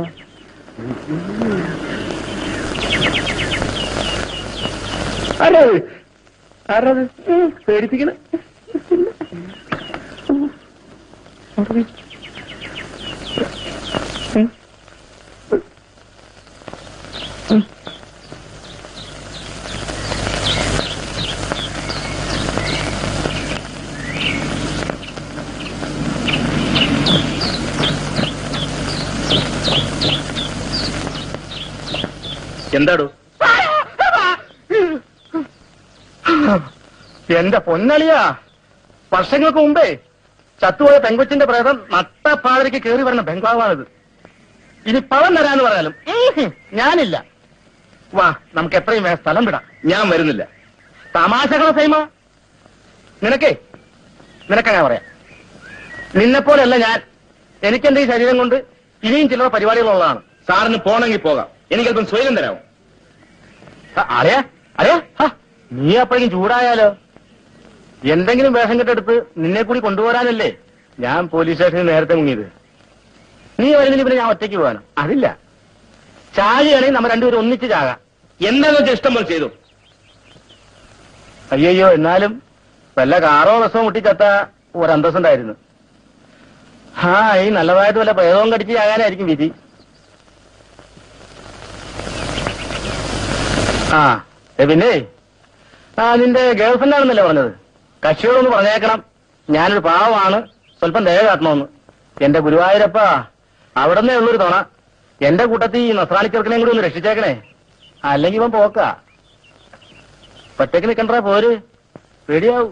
ആരാത് ആരാത് ഉം, പേടിപ്പിക്കണ എന്താടോ എന്റെ പൊന്നളിയാ വർഷങ്ങൾക്ക് മുമ്പേ ചത്തുപോയ പെങ്കൊച്ചിന്റെ പ്രേതം നട്ടപ്പാതിരിക്ക് കയറി വരുന്ന ബംഗ്ലാവാണിത് ഇനി പണം തരാന്ന് പറയാലും ഉം, ഞാനില്ല വാ നമുക്ക് എത്രയും വേഗം സ്ഥലം വിടാം ഞാൻ വരുന്നില്ല തമാശകളെ സൈമ നിനക്കേ നിനക്കങ്ങനെ പറയാം നിന്നെപ്പോലെയല്ല ഞാൻ എനിക്കെന്റെ ഈ ശരീരം കൊണ്ട് ഇനിയും ചില പരിപാടികളുള്ളതാണ് സാറിന് പോണെങ്കിൽ പോകാം എനിക്കല്പം സ്വയം തരാമോ അറിയാ അറിയാ നീ അപ്പോഴേക്കും ചൂടായാലോ എന്തെങ്കിലും വേഷം കെട്ടെടുത്ത് നിന്നെ കൂടി കൊണ്ടുപോരാനല്ലേ ഞാൻ പോലീസ് സ്റ്റേഷനിൽ നേരത്തെ മുങ്ങിയത് നീ വരുന്നതിന് പിന്നെ ഞാൻ ഒറ്റയ്ക്ക് പോകാനോ അതില്ല ചാകയാണെങ്കിൽ നമ്മൾ രണ്ടുപേരും ഒന്നിച്ച് ചാകാം എന്താന്ന് വെച്ചാൽ ഇഷ്ടം പോലെ ചെയ്തു അയ്യോ എന്നാലും വല്ല കാറോ ബസ്സോ മുട്ടിച്ചത്ത ഒരു അന്തസ്സുണ്ടായിരുന്നു ആ ഈ നല്ലതായിട്ട് വല്ല പ്രയോഗം കടിച്ച് ചാകാനായിരിക്കും വിധി ആ ഏ പിന്നെ ആ നിന്റെ ഗേൾഫ്രണ്ട് ആണെന്നല്ലേ പറഞ്ഞത് കക്ഷിയോടൊന്ന് പറഞ്ഞേക്കണം ഞാനൊരു പാവമാണ് സ്വല്പം ദയ കാട്ടണമെന്ന് എന്റെ ഗുരുവായൂരപ്പ അവിടെ നിന്നേ ഉള്ളൊരു തുണ എന്റെ കൂട്ടത്തിൽ ഈ നസ്രാണി ചെറുക്കനെയും കൂടി ഒന്ന് രക്ഷിച്ചേക്കണേ അല്ലെങ്കിൽ ഇവൻ പോക്കാ ഒറ്റയ്ക്ക് നിക്കണ്ട പോര് പേടിയാവും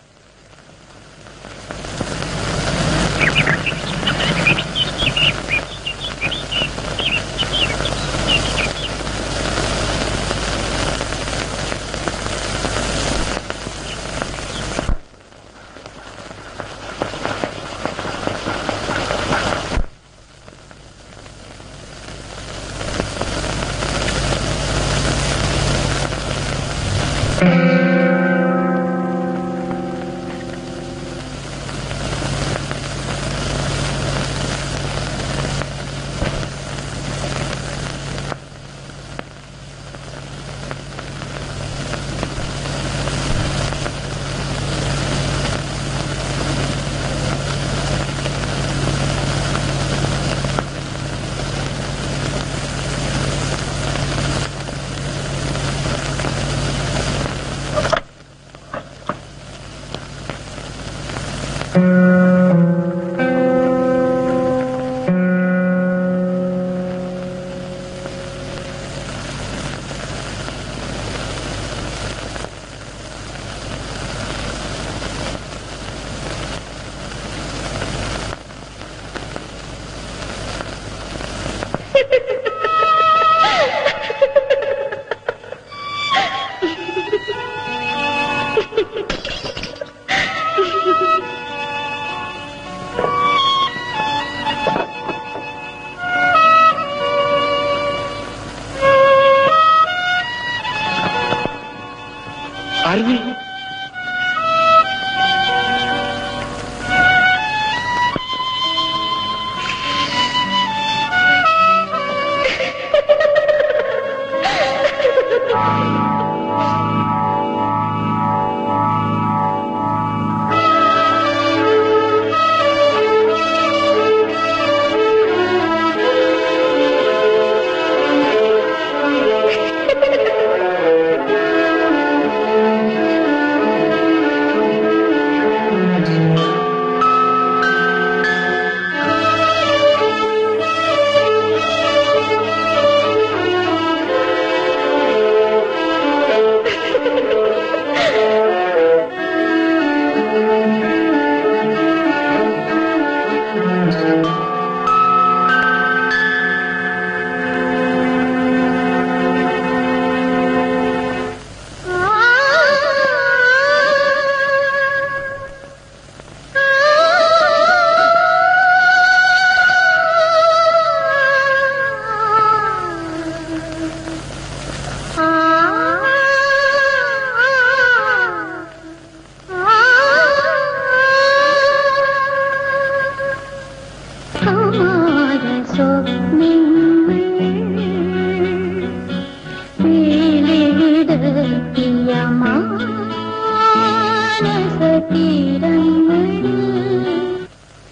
അരുതി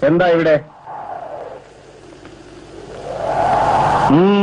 എന്താ ഇവിടെ ഉം.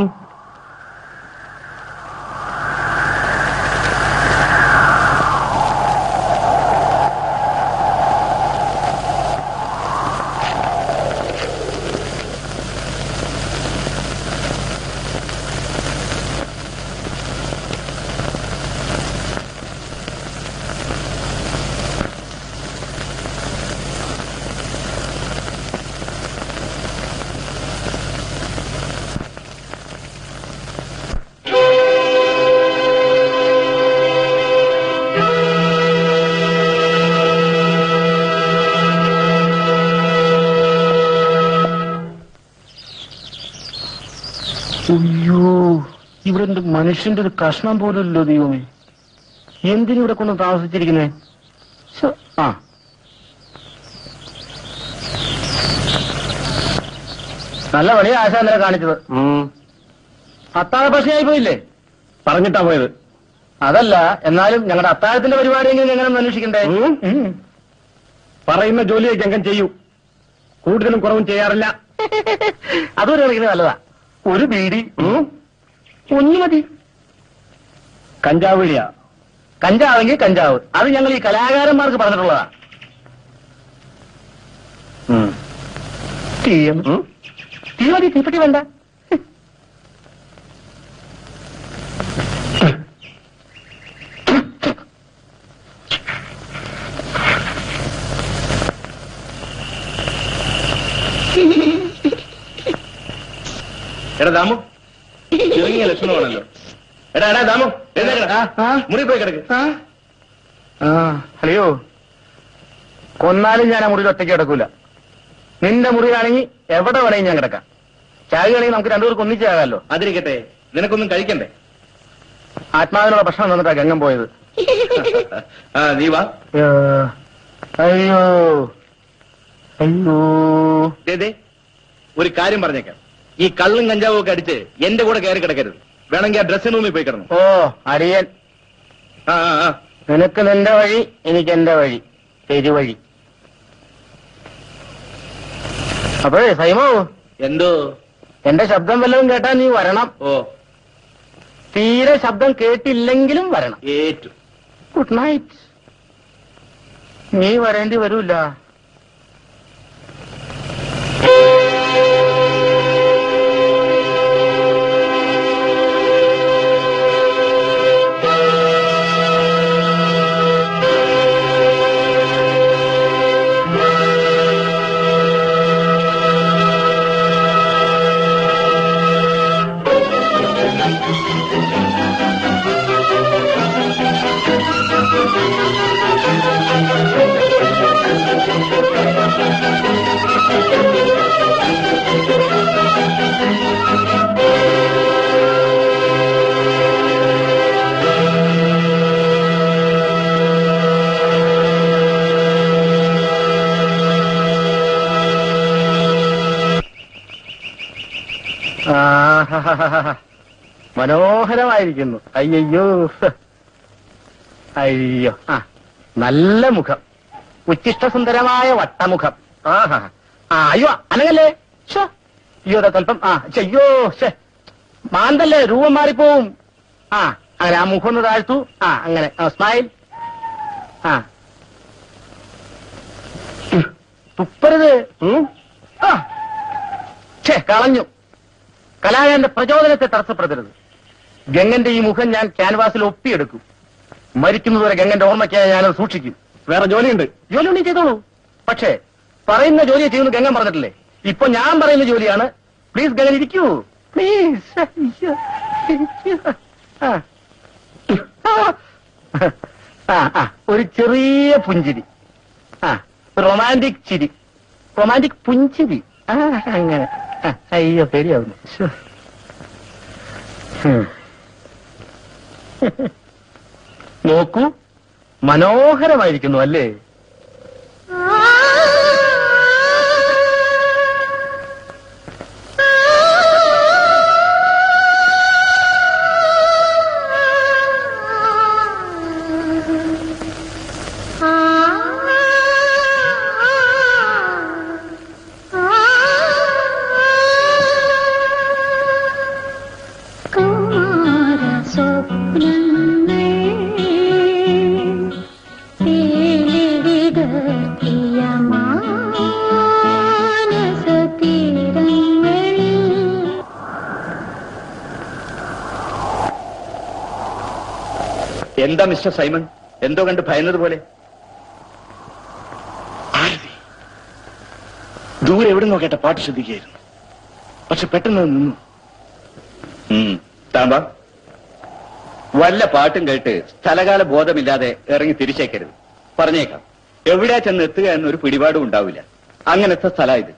അയ്യോ ഇവിടെ എന്ത് മനുഷ്യന്റെ ഒരു കഷ്ണം പോലുമല്ലോ ദൈവമേ എന്തിനിവിടെ കൊണ്ട് താമസിച്ചിരിക്കുന്നേ ശ്ശോ, ആ നല്ല പണിയാ ആശാ ഇന്നലെ കാണിച്ചത് അത്താഴ പ്രശ്നമായി പോയില്ലേ പറഞ്ഞിട്ടാ പോയത് അതല്ല എന്നാലും ഞങ്ങളുടെ അത്താഴത്തിന്റെ പരിപാടിയെങ്കിലും ഞങ്ങൾ അന്വേഷിക്കണ്ടേ പറയുന്ന ജോലിയൊക്കെ എങ്ങനെ ചെയ്യൂ കൂടുതലും കുറവും ചെയ്യാറില്ല അതൊരു കണക്കിന് നല്ലതാ ഒരു ബീഡി ഒന്നു മതി കഞ്ചാവ് വഴിയാ കഞ്ചാവെങ്കിൽ കഞ്ചാവ് അത് ഞങ്ങൾ ഈ കലാകാരന്മാർക്ക് പറഞ്ഞിട്ടുള്ളതാ തീയം തീ മതി തീപ്പെട്ടി വേണ്ട എടാ ദാമു ചെറിയ ലക്ഷണമാണല്ലോ എടാ എടാ ദാമു എഴുന്നേക്കടാ. മുറി പോയി കിടക്ക് ഹലോ കൊന്നാലും ഞാൻ ആ മുറിയിൽ ഒറ്റയ്ക്ക് കിടക്കൂല നിന്റെ മുറിയിലാണെങ്കിൽ എവിടെ വേണമെങ്കിൽ ഞാൻ കിടക്കാം ചാകുകയാണെങ്കിൽ നമുക്ക് രണ്ടുപേർക്ക് ഒന്നിച്ചാകാമല്ലോ അതിരിക്കട്ടെ നിനക്കൊന്നും കഴിക്കണ്ടേ ആത്മാവിനുള്ള ഭക്ഷണം തന്നിട്ടാ ഗംഗം പോയത് ആ നീ വാ അയ്യോ അയ്യോ ദേ, ദേ ഒരു കാര്യം പറഞ്ഞേക്കാം ഈ കള്ളും കഞ്ചാവും ഒക്കെ അടിച്ച് എന്റെ കൂടെ കയറി കിടക്കരുത് വേണമെങ്കിൽ ആ ഡ്രസ്സിന് റൂമിൽ പോയി കിടന്നു ഓ അടിയൻ ആ ആ, ആ നിനക്ക് നിന്റെ വഴി എനിക്ക് എന്റെ വഴി പെരുവഴി അപ്പോഴേ സൈമോ എന്തോ എന്റെ ശബ്ദം വല്ലതും കേട്ടാ നീ വരണം ഓ തീരെ ശബ്ദം കേട്ടില്ലെങ്കിലും വരണം ഏറ്റു ഗുഡ് നൈറ്റ് നീ വരേണ്ടി വരൂല ആഹാഹാഹാ. മനോഹരമായിരിക്കുന്നു അയ്യോ അയ്യോ ആ നല്ല മുഖം ഉച്ചിഷ്ടസുന്ദരമായ വട്ടമുഖം ആഹാ ആ അയ്യോ അനങ്ങല്ലേ ശ്ശോ. അയ്യോ ദാ സ്വല്പം ആ ശ്ശെ, അയ്യോ ശ്ശെ. മാന്തല്ലേ രൂപം മാറിപ്പോവും ആ അങ്ങനെ ആ മുഖം ഒന്ന് താഴ്ത്തു ആ അങ്ങനെ ആ സ്മൈൽ ആ തുപ്പരുത് ഉം. ആ ഛേ കളഞ്ഞു കലാകാരന്റെ പ്രചോദനത്തെ തടസ്സപ്പെടുത്തരുത് ഗംഗന്റെ ഈ മുഖം ഞാൻ ക്യാൻവാസിൽ ഒപ്പിയെടുക്കും മരിക്കുന്നതുവരെ ഗംഗന്റെ ഓർമ്മയ്ക്കായി ഞാനത് സൂക്ഷിക്കും വേറെ ജോലിയുണ്ട് ജോലി ഉണ്ടെങ്കിൽ ചെയ്തോളൂ പക്ഷേ പറയുന്ന ജോലിയെ ചെയ്യുന്നു ഗംഗൻ പറഞ്ഞിട്ടില്ലേ ഇപ്പൊ ഞാൻ പറയുന്ന ജോലിയാണ് പ്ലീസ് ഗംഗൻ ഇരിക്കൂ പ്ലീസ് ആ ആ ഒരു ചെറിയ പുഞ്ചിരി ആ റൊമാൻറ്റിക് ചിരി റൊമാൻറ്റിക് പുഞ്ചിരി ആ അങ്ങനെ ആ, അയ്യോ പേടിയാവുന്നു ശ്ശോ. ഹും. നോക്കൂ മനോഹരമായിരിക്കുന്നു അല്ലേ എന്താ മിസ്റ്റർ സൈമൺ എന്തോ കണ്ട് ഭയന്നതുപോലെ ആരതി ദൂരെ എവിടെ നിന്നോ കേട്ട പാട്ട് ശ്രദ്ധിക്കുകയായിരുന്നു പക്ഷെ പെട്ടെന്ന് അത് നിന്നു ഉം, താൻ വാ. വല്ല പാട്ടും കേട്ട് സ്ഥലകാല ബോധമില്ലാതെ ഇറങ്ങി തിരിച്ചേക്കരുത് പറഞ്ഞേക്കാം എവിടെയാ ചെന്ന് എത്തുക എന്നൊരു പിടിപാടും ഉണ്ടാവില്ല അങ്ങനത്തെ സ്ഥല ഇത്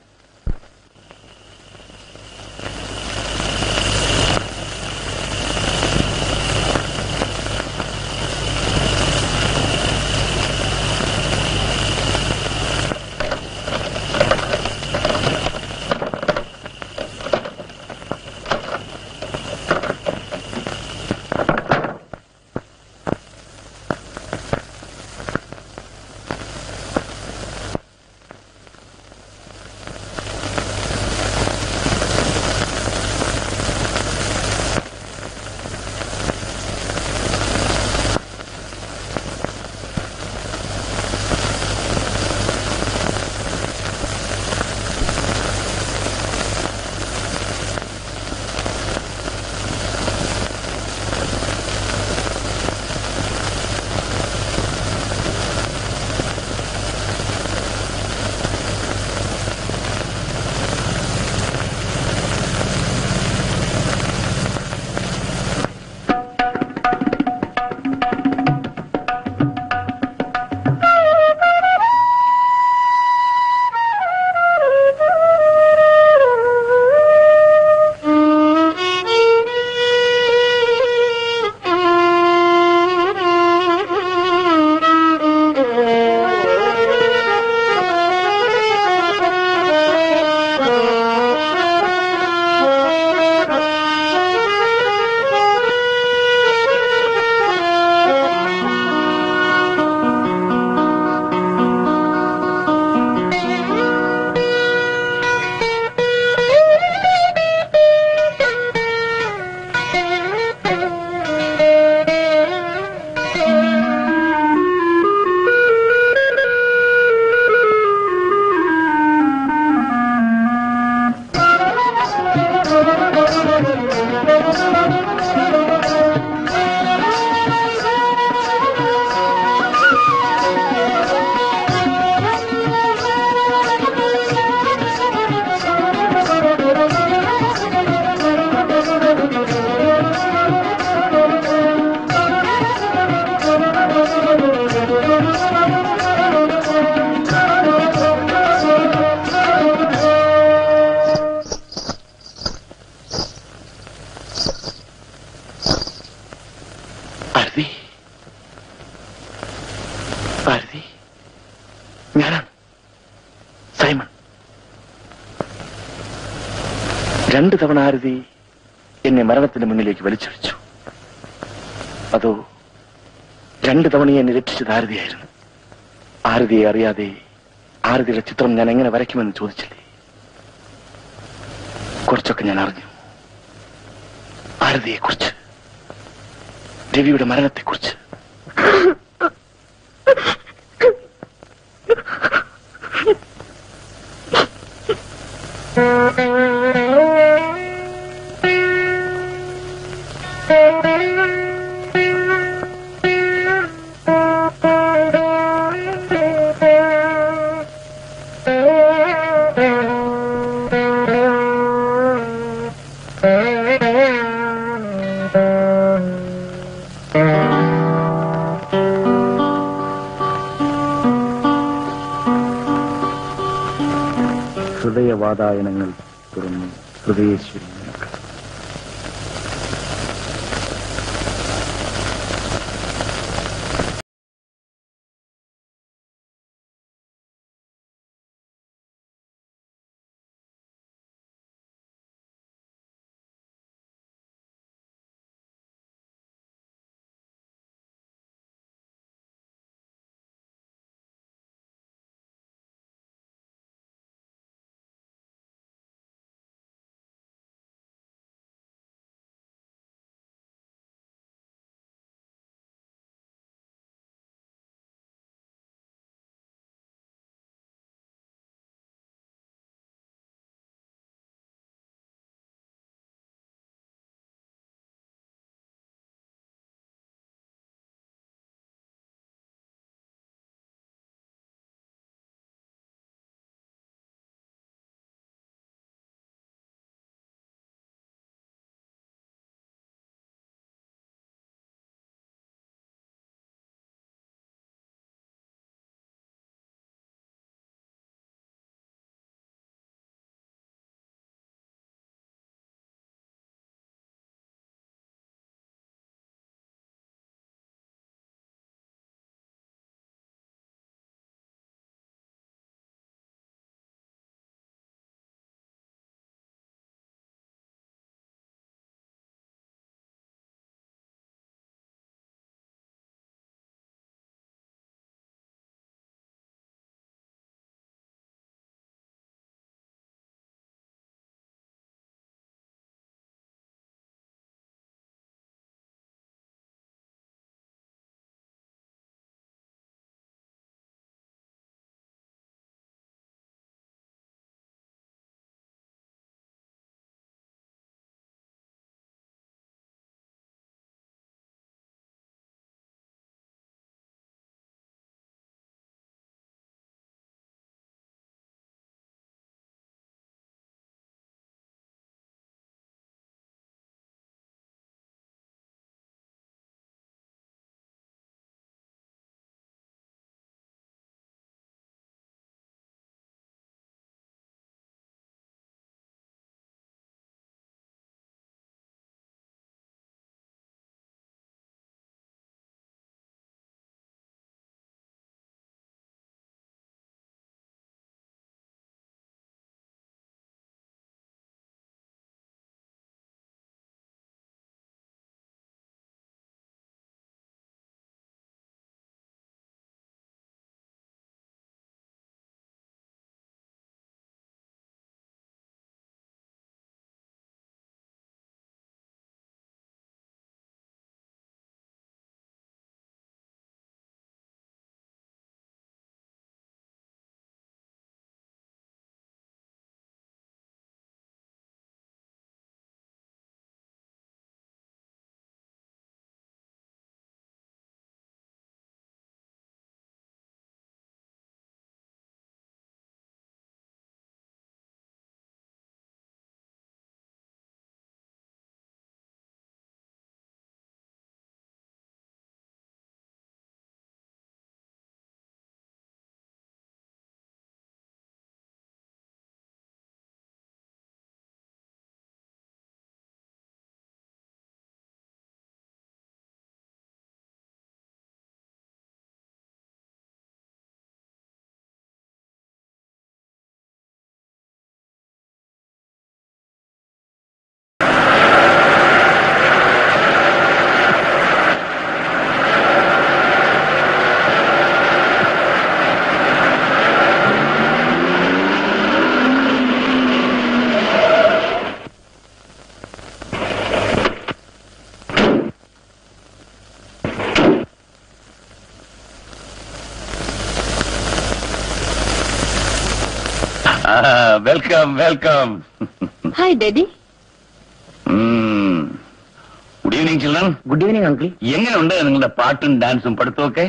ആരതി ആരതി ഞാനാണ് സൈമൺ രണ്ട് തവണ ആരതി എന്നെ മരണത്തിന് മുന്നിലേക്ക് വലിച്ചൊഴിച്ചു അതോ രണ്ട് തവണ എന്നെ രക്ഷിച്ചത് ആരതിയായിരുന്നു ആരതിയെ അറിയാതെ ആരതിയുടെ ചിത്രം ഞാൻ എങ്ങനെ വരയ്ക്കുമെന്ന് ചോദിച്ചില്ലേ കുറച്ചൊക്കെ ഞാൻ അറിഞ്ഞു ആരതിയെക്കുറിച്ച് രവിയുടെ മരണത്തെക്കുറിച്ച് ഹൃദയവാതായനങ്ങൾ തുറന്നു ഹൃദയേശ്വരി welcome welcome hi daddy good evening children good evening uncle എങ്ങനെയുണ്ട് നിങ്ങളുടെ പാട്ടും ഡാൻസും പഠിത്തവും ഒക്കെ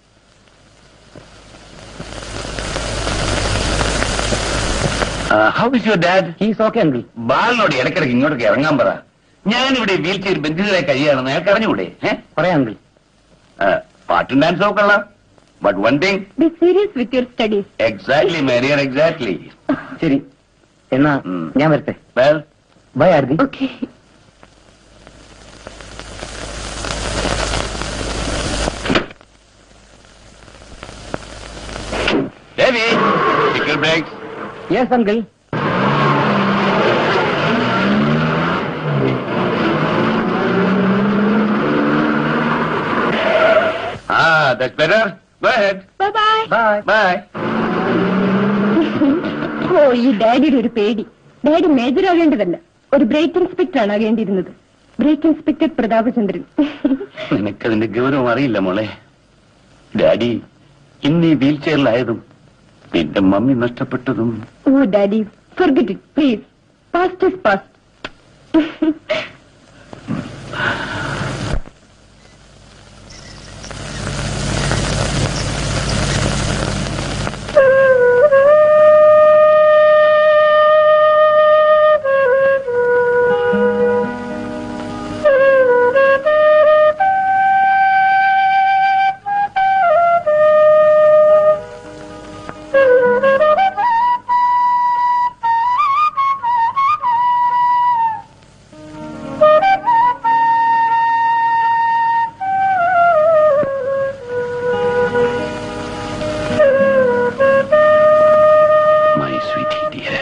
how is your dad he's okay uncle ബാലിനോട് ഇടയ്ക്കിടയ്ക്ക് ഇങ്ങോട്ടൊക്കെ ഇറങ്ങാൻ പറ ഞാനിവിടെ വീൽ ചെയർ ബന്ധിതരായി കഴിയാണെന്ന് അയാൾക്ക് അറിഞ്ഞുകൂടെ ഏഹ് പറയാം അങ്കിൾ പാട്ടും ഡാൻസും ഒക്കെ ഉള്ള but one thing be serious with your studies exactly മേരിയർ എക്സാക്ട്ലി ശരി എന്നാ ഉം. ഞാൻ വരട്ടെ well bye Arathi okay Devi, take your breaks. Yes uncle Ah, that's better. Go ahead. Bye bye bye Bye. ഓ ഈ ഡാഡിയുടെ ഒരു പേടി ഡാഡി മേജർ ആകേണ്ടതല്ല ഒരു ബ്രേക്ക് ഇൻസ്പെക്ടർ ആണ് ആകേണ്ടിയിരുന്നത് ബ്രേക്ക് ഇൻസ്പെക്ടർ പ്രതാപചന്ദ്രൻ നിനക്കതിന്റെ ഗൗരവം അറിയില്ല മോളെ ഡാഡി ഇന്ന് ഈ വീൽ ചെയറിലായതും നിന്റെ മമ്മി നഷ്ടപ്പെട്ടതും oh daddy forget it please past is past my sweet dear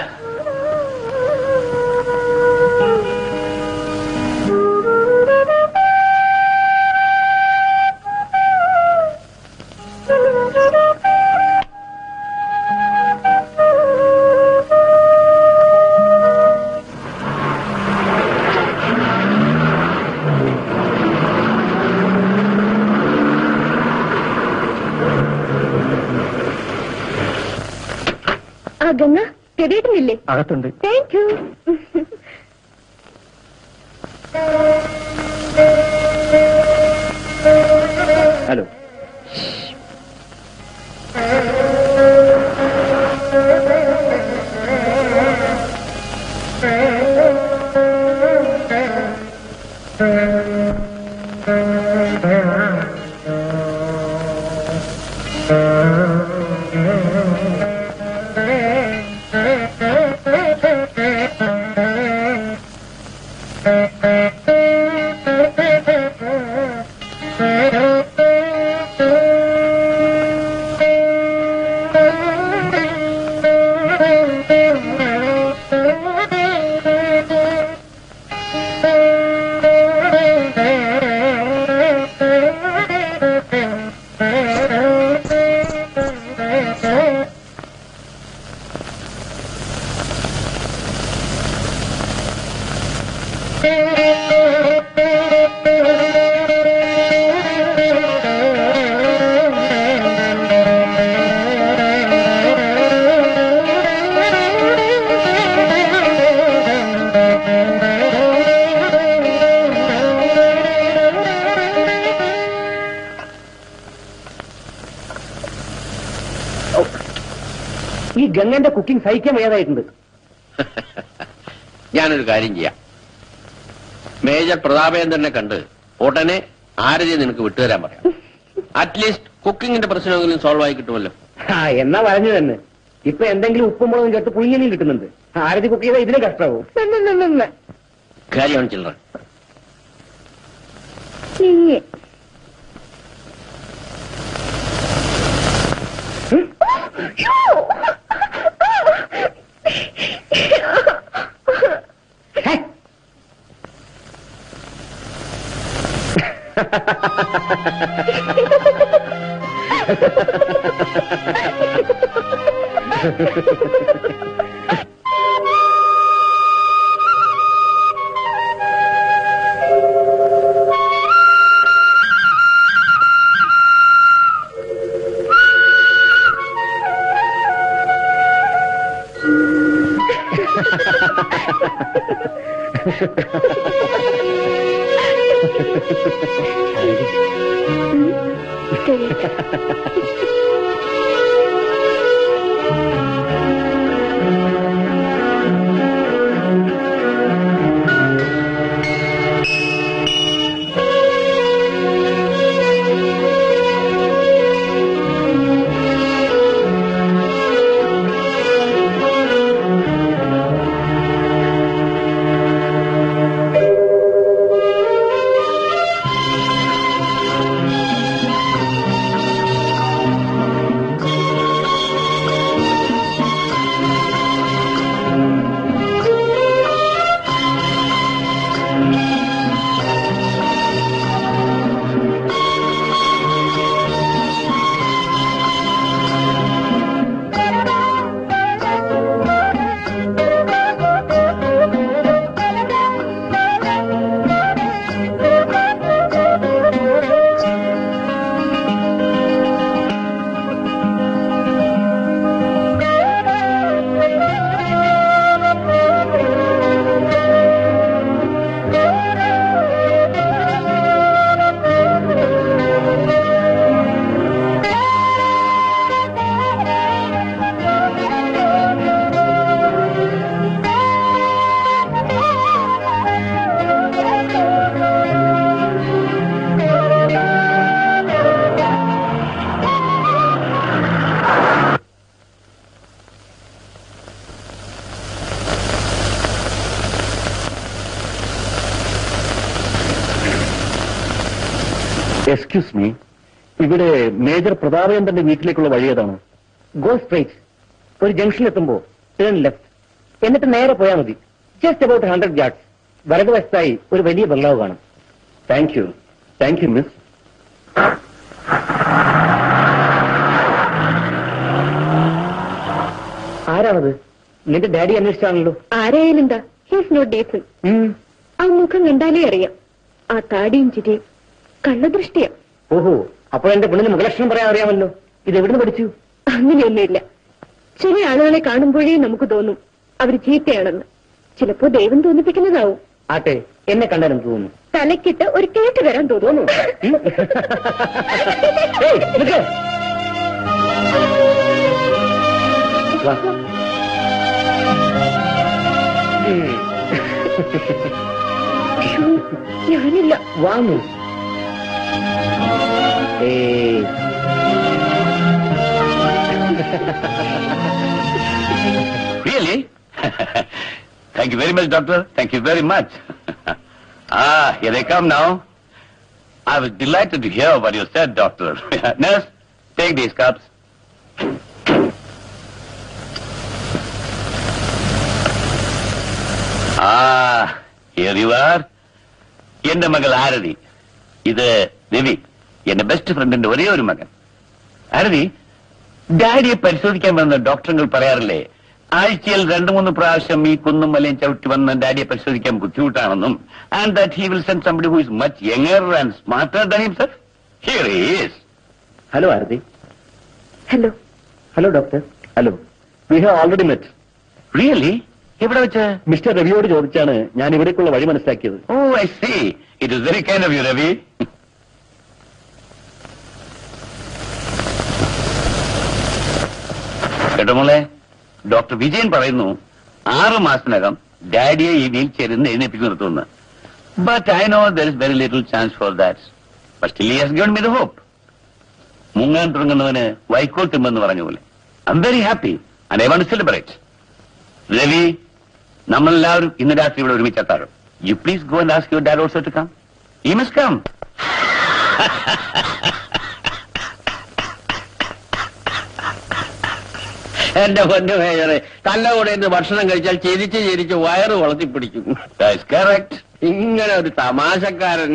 ആ ഗംഗ കേട്ടിട്ടില്ലേ അകത്തുണ്ട് താങ്ക് യു ഹലോ ഈ ഗംഗന്റെ കുക്കിംഗ് സഹിക്കാൻ വയ്യാതായിട്ടുണ്ട് ഞാനൊരു കാര്യം ചെയ്യാം മേജർ പ്രതാപേന്ദ്രനെ കണ്ട് ഉടനെ ആരതി നിനക്ക് വിട്ടുതരാൻ പറയാം അറ്റ്ലീസ്റ്റ് കുക്കിങ്ങിന്റെ പ്രശ്നമെങ്കിലും സോൾവ് ആയി കിട്ടുമല്ലോ ആ എന്നാ പറഞ്ഞു തന്നെ ഇപ്പൊ എന്തെങ്കിലും ഉപ്പും മുളകും ചേർത്ത് പുളിങ്ങനെയും കിട്ടുന്നുണ്ട് ആരതി കുക്ക് ചെയ്താൽ ഇതിന് കഷ്ടമാവും കാര്യമാണ് ചിൽഡ്രൻ ഹേ. ശരി എക്സ്ക്യൂസ് മീ ഇവിടെ മേജർ പ്രതാപേന്ദ്രന്റെ വീട്ടിലേക്കുള്ള വഴി ഏതാണ് ഗോ സ്ട്രേറ്റ് ഒരു ജംഗ്ഷൻ എത്തുമ്പോ ടേൺ ലെഫ്റ്റ് എന്നിട്ട് നേരെ പോയാൽ മതി ജസ്റ്റ് അബൌട്ട് ഹൺഡ്രഡ് യാർഡ്സ് വലതുവശത്തായി ഒരു വലിയ ബംഗ്ലാവ് കാണും thank you thank you miss ആരാണത് നിന്റെ ഡാഡി അന്വേഷിച്ചാണല്ലോ ആരായാലും എന്താ ഹീസ് നോട്ട് ഡേസൺ ആ മുഖം കണ്ടാലേ അറിയാം ആ താടിയും ചിരിയും കള്ളദൃഷ്ടിയാ ഓഹോ അപ്പോൾ എന്റെ പെണ്ണിന് മുഖലക്ഷണം പറയാൻ അറിയാമല്ലോ ഇത് എവിടുന്ന് പഠിച്ചു അങ്ങനെയൊന്നുമില്ല ചില ആളുകളെ കാണുമ്പോഴേ നമുക്ക് തോന്നും അവർ ചീത്തയാണെന്ന് ചിലപ്പോ ദൈവം തോന്നിപ്പിക്കുന്നതാവും ആട്ടെ എന്നെ കണ്ടാലും തോന്നുന്നു തലക്കിട്ട് ഒരു കേട്ട് വരാൻ തോന്നുന്നു ഏയ്, നിക്ക്. വാ. ശ്ശോ, ഞാനില്ല വാങ്ങു ഏയ് Really? Thank you very much, doctor. Thank you very much. ah, here they come now. I was delighted to hear what you said, doctor. Nurse, take these cups. Ah, here you are. എന്റെ മകൾ ആരതി ഇത് രവി എന്റെ best ഫ്രണ്ടിന്റെ ഒരേ ഒരു മകൻ ആരതി ഡാഡിയെ പരിശോധിക്കാൻ വന്ന ഡോക്ടറുകൾ പറയാറില്ലേ ആഴ്ചയിൽ രണ്ടു മൂന്ന് പ്രാവശ്യം ഈ കുന്നും മലയും ചവിട്ടി വന്ന് ഡാഡിയെ പരിശോധിക്കാൻ ബുദ്ധിമുട്ടാണെന്നും and that he will send somebody who is much younger and smarter than himself here he is hello Arathi hello hello doctor hello we have already met really എവിടെ വെച്ച് മിസ്റ്റർ രവിയോട് ചോദിച്ചാണ് ഞാൻ ഇവിടേക്കുള്ള വഴി മനസ്സിലാക്കിയത് oh I see it is very kind of you Ravi കേട്ടോ മോളെ ഡോക്ടർ വിജയൻ പറയുന്നു ആറ് മാസത്തിനകം ഡാഡിയെ ഈ വീൽ ചെയറിൽ നിന്ന് എഴുന്നേപ്പിച്ച് നിർത്തുമെന്ന് but I know there is very little chance for that but still has given me the hope മുങ്ങാൻ തുടങ്ങുന്നവന് വൈക്കോൽ തിമ്മെന്ന് പറഞ്ഞ പോലെ I am very happy and I want celebrate Ravi നമ്മളെല്ലാവരും ഇന്ന് രാത്രി ഇവിടെ ഒരുമിച്ച് എത്താറും you please go and ask your dad also to come you must come എന്റെ പൊന്നു മേജറെ തന്റെ കൂടെ ഇന്ന് ഭക്ഷണം കഴിച്ചാൽ ചിരിച്ച് ചിരിച്ച് വയറ് വളർത്തിപ്പിടിക്കും ദാറ്റ്സ് കറക്റ്റ് ഇങ്ങനെ ഒരു തമാശക്കാരൻ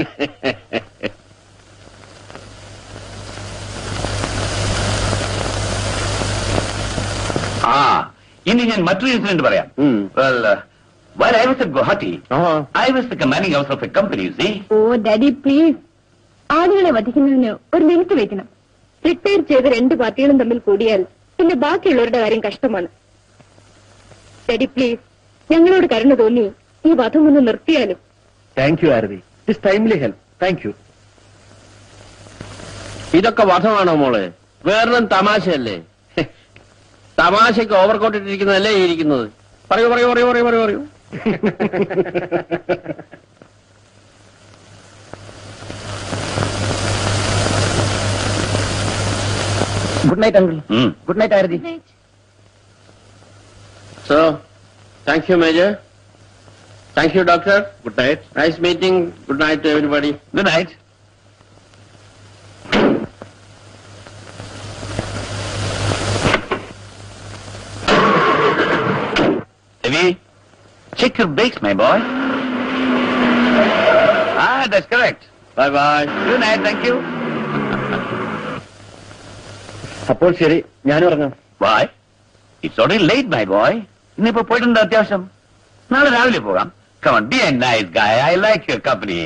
ആ ഇനി ഞാൻ മറ്റൊരു ഇൻസിഡന്റ് പറയാം ഉം. Well while I was at Guwahati ആ. I was the commanding house of a company C O daddy please ആളുകളെ വധിക്കുന്നതിന് ഒരു ലിമിറ്റ് വെക്കണം റിട്ടയർ ചെയ്ത രണ്ട് പാർട്ടികളും തമ്മിൽ കൂടിയാൽ പിന്നെ ബാക്കിയുള്ളവരുടെ കാര്യം കഷ്ടമാണ് ഡാഡി പ്ലീസ് ഞങ്ങളോട് കരുണ തോന്നി ഈ വധം ഒന്ന് നിർത്തിയാലും thank you Arathi it's timely help thank you ഇതൊക്കെ വധമാണോ മോളെ വേറെ തമാശയല്ലേ ഹെ, തമാശയ്ക്ക് ഓവർകോട്ട് ഇട്ടിരിക്കുന്നതല്ലേ ഈ ഇരിക്കുന്നത് പറയൂ പറയൂ പറയൂ പറയൂ പറയൂ പറയൂ ഗുഡ് നൈറ്റ് അങ്കിൾ ഉം. Good night Arathi so thank you major thank you doctor good night nice meeting good night everybody good night Heavy, check your brakes, my boy. Ah, that's correct. Bye bye Good night, thank you. അപ്പോൾ ശരി ഞാനും ഇറങ്ങാം Why? It's already late, my boy. ഇന്നിപ്പോ പോയിട്ടുണ്ട് അത്യാവശ്യം നാളെ രാവിലെ പോകാം Come on, be a nice guy. I like your company.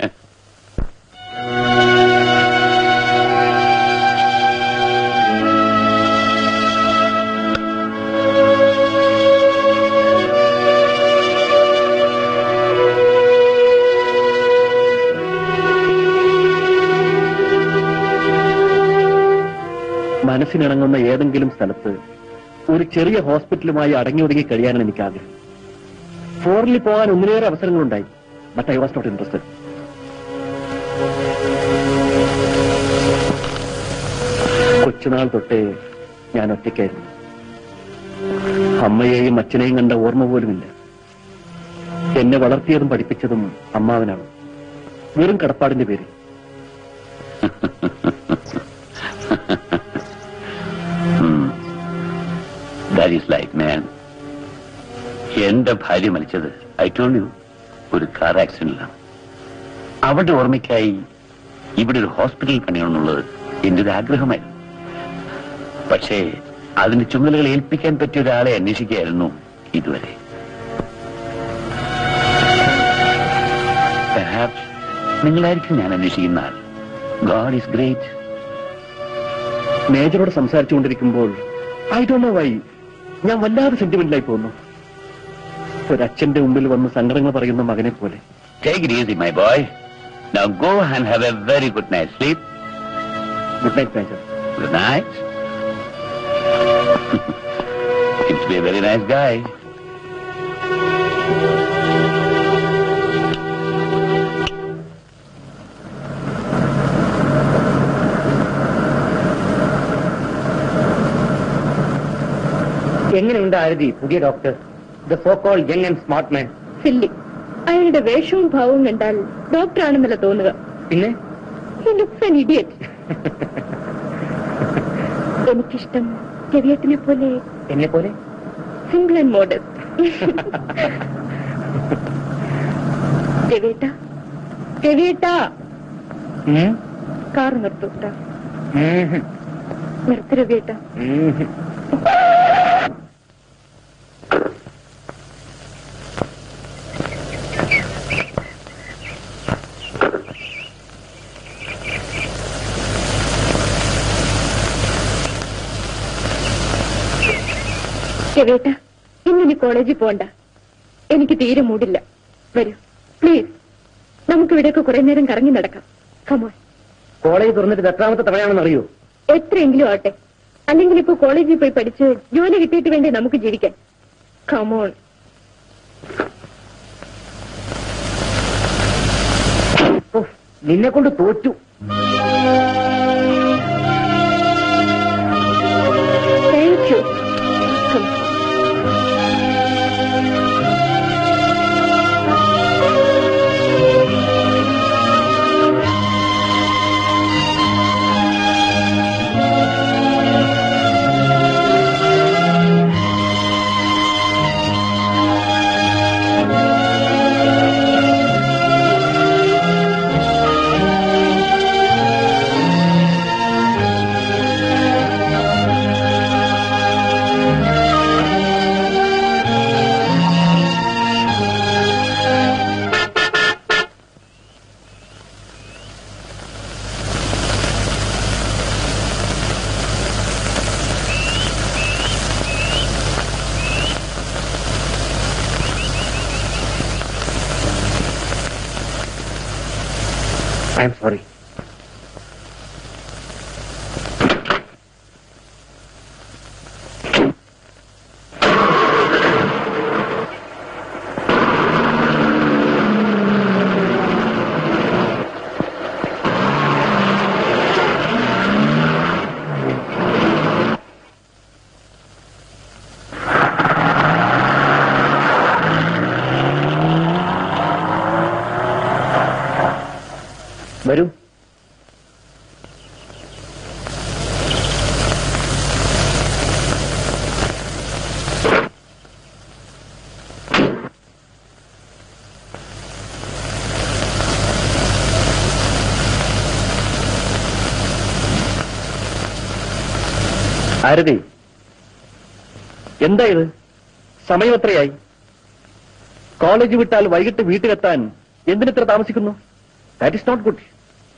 മനസ്സിനിണങ്ങുന്ന ഏതെങ്കിലും സ്ഥലത്ത് ഒരു ചെറിയ ഹോസ്പിറ്റലുമായി അടങ്ങി ഒതുങ്ങി കഴിയാനാണ് എനിക്ക് ആഗ്രഹം ഫോറിനിൽ പോകാൻ ഒന്നിലേറെ അവസരങ്ങളുണ്ടായി but I was not interested കൊച്ചുനാൾ തൊട്ടേ ഞാൻ ഒറ്റയ്ക്കായിരുന്നു അമ്മയെയും അച്ഛനെയും കണ്ട ഓർമ്മ പോലുമില്ല എന്നെ വളർത്തിയതും പഠിപ്പിച്ചതും അമ്മാവനാണ് വെറും കടപ്പാടിന്റെ പേര് Hmm. That is like, man. എന്റെ ഭാര്യ മരിച്ചത് ഐ ടോൾ യു ഒരു കാർ ആക്സിഡന്റിലാണ് അവരുടെ ഓർമ്മയ്ക്കായി ഇവിടെ ഒരു ഹോസ്പിറ്റൽ പണിയണമെന്നുള്ളത് എന്റെ ഒരു ആഗ്രഹമായിരുന്നു പക്ഷേ അതിന്റെ ചുമതലകൾ ഏൽപ്പിക്കാൻ പറ്റിയ ഒരാളെ അന്വേഷിക്കുകയായിരുന്നു ഇതുവരെ Perhaps നിങ്ങളായിരിക്കും ഞാൻ അന്വേഷിക്കുന്ന ആൾ ഗോഡ് ഈസ് ഗ്രേറ്റ് മേജറോട് സംസാരിച്ചുകൊണ്ടിരിക്കുമ്പോൾ ഐ ഡോ നോ വൈ ഞാൻ വല്ലാതെ സെന്റിമെന്റിലായി പോകുന്നു ഒരച്ഛന്റെ മുമ്പിൽ വന്ന് സങ്കടങ്ങൾ പറയുന്ന മകനെ പോലെ Take it easy, my boy. Now go and have a very good night's sleep. Good night major Good night. Seems to be a very nice guy. എങ്ങനെയുണ്ട് ആരതി പുതിയ doctor the so called young and smart man silly അയാളുടെ വേഷവും ഭാവവും കണ്ടാൽ ഡോക്ടറാണെന്നല്ല തോന്നുക പിന്നെ He looks an idiot. എനിക്കിഷ്ടം രവിയേട്ടനെ പോലെ എന്നെ പോലെ സിംഗിൾ ആൻഡ് മോഡൽ രവിയേട്ട രവിയേട്ട കാർ നിർത്തൂട്ട നിർത്ത് രവിയേട്ട രവിയേട്ട ഇന്നിനി കോളേജിൽ പോണ്ട എനിക്ക് തീരെ മൂടില്ല വരൂ പ്ലീസ് നമുക്ക് ഇവിടെയൊക്കെ കുറെ നേരം കറങ്ങി നടക്കാം കമോൺ കോളേജ് തുറന്നിട്ട് ഇത് എത്രാമത്തെ തവണയാണെന്ന് അറിയോ എത്രയെങ്കിലും ആട്ടെ അല്ലെങ്കിൽ ഇപ്പൊ കോളേജിൽ പോയി പഠിച്ച് ജോലി കിട്ടിയിട്ട് വേണ്ടേ നമുക്ക് ജീവിക്കാൻ കമോൺ നിന്നെ കൊണ്ട് തോറ്റു thank you I am sorry വരൂ ആരതി എന്താ ഇത് സമയം എത്രയായി കോളേജ് വിട്ടാൽ വൈകിട്ട് വീട്ടിലെത്താൻ എന്തിനിത്ര താമസിക്കുന്നു that is not good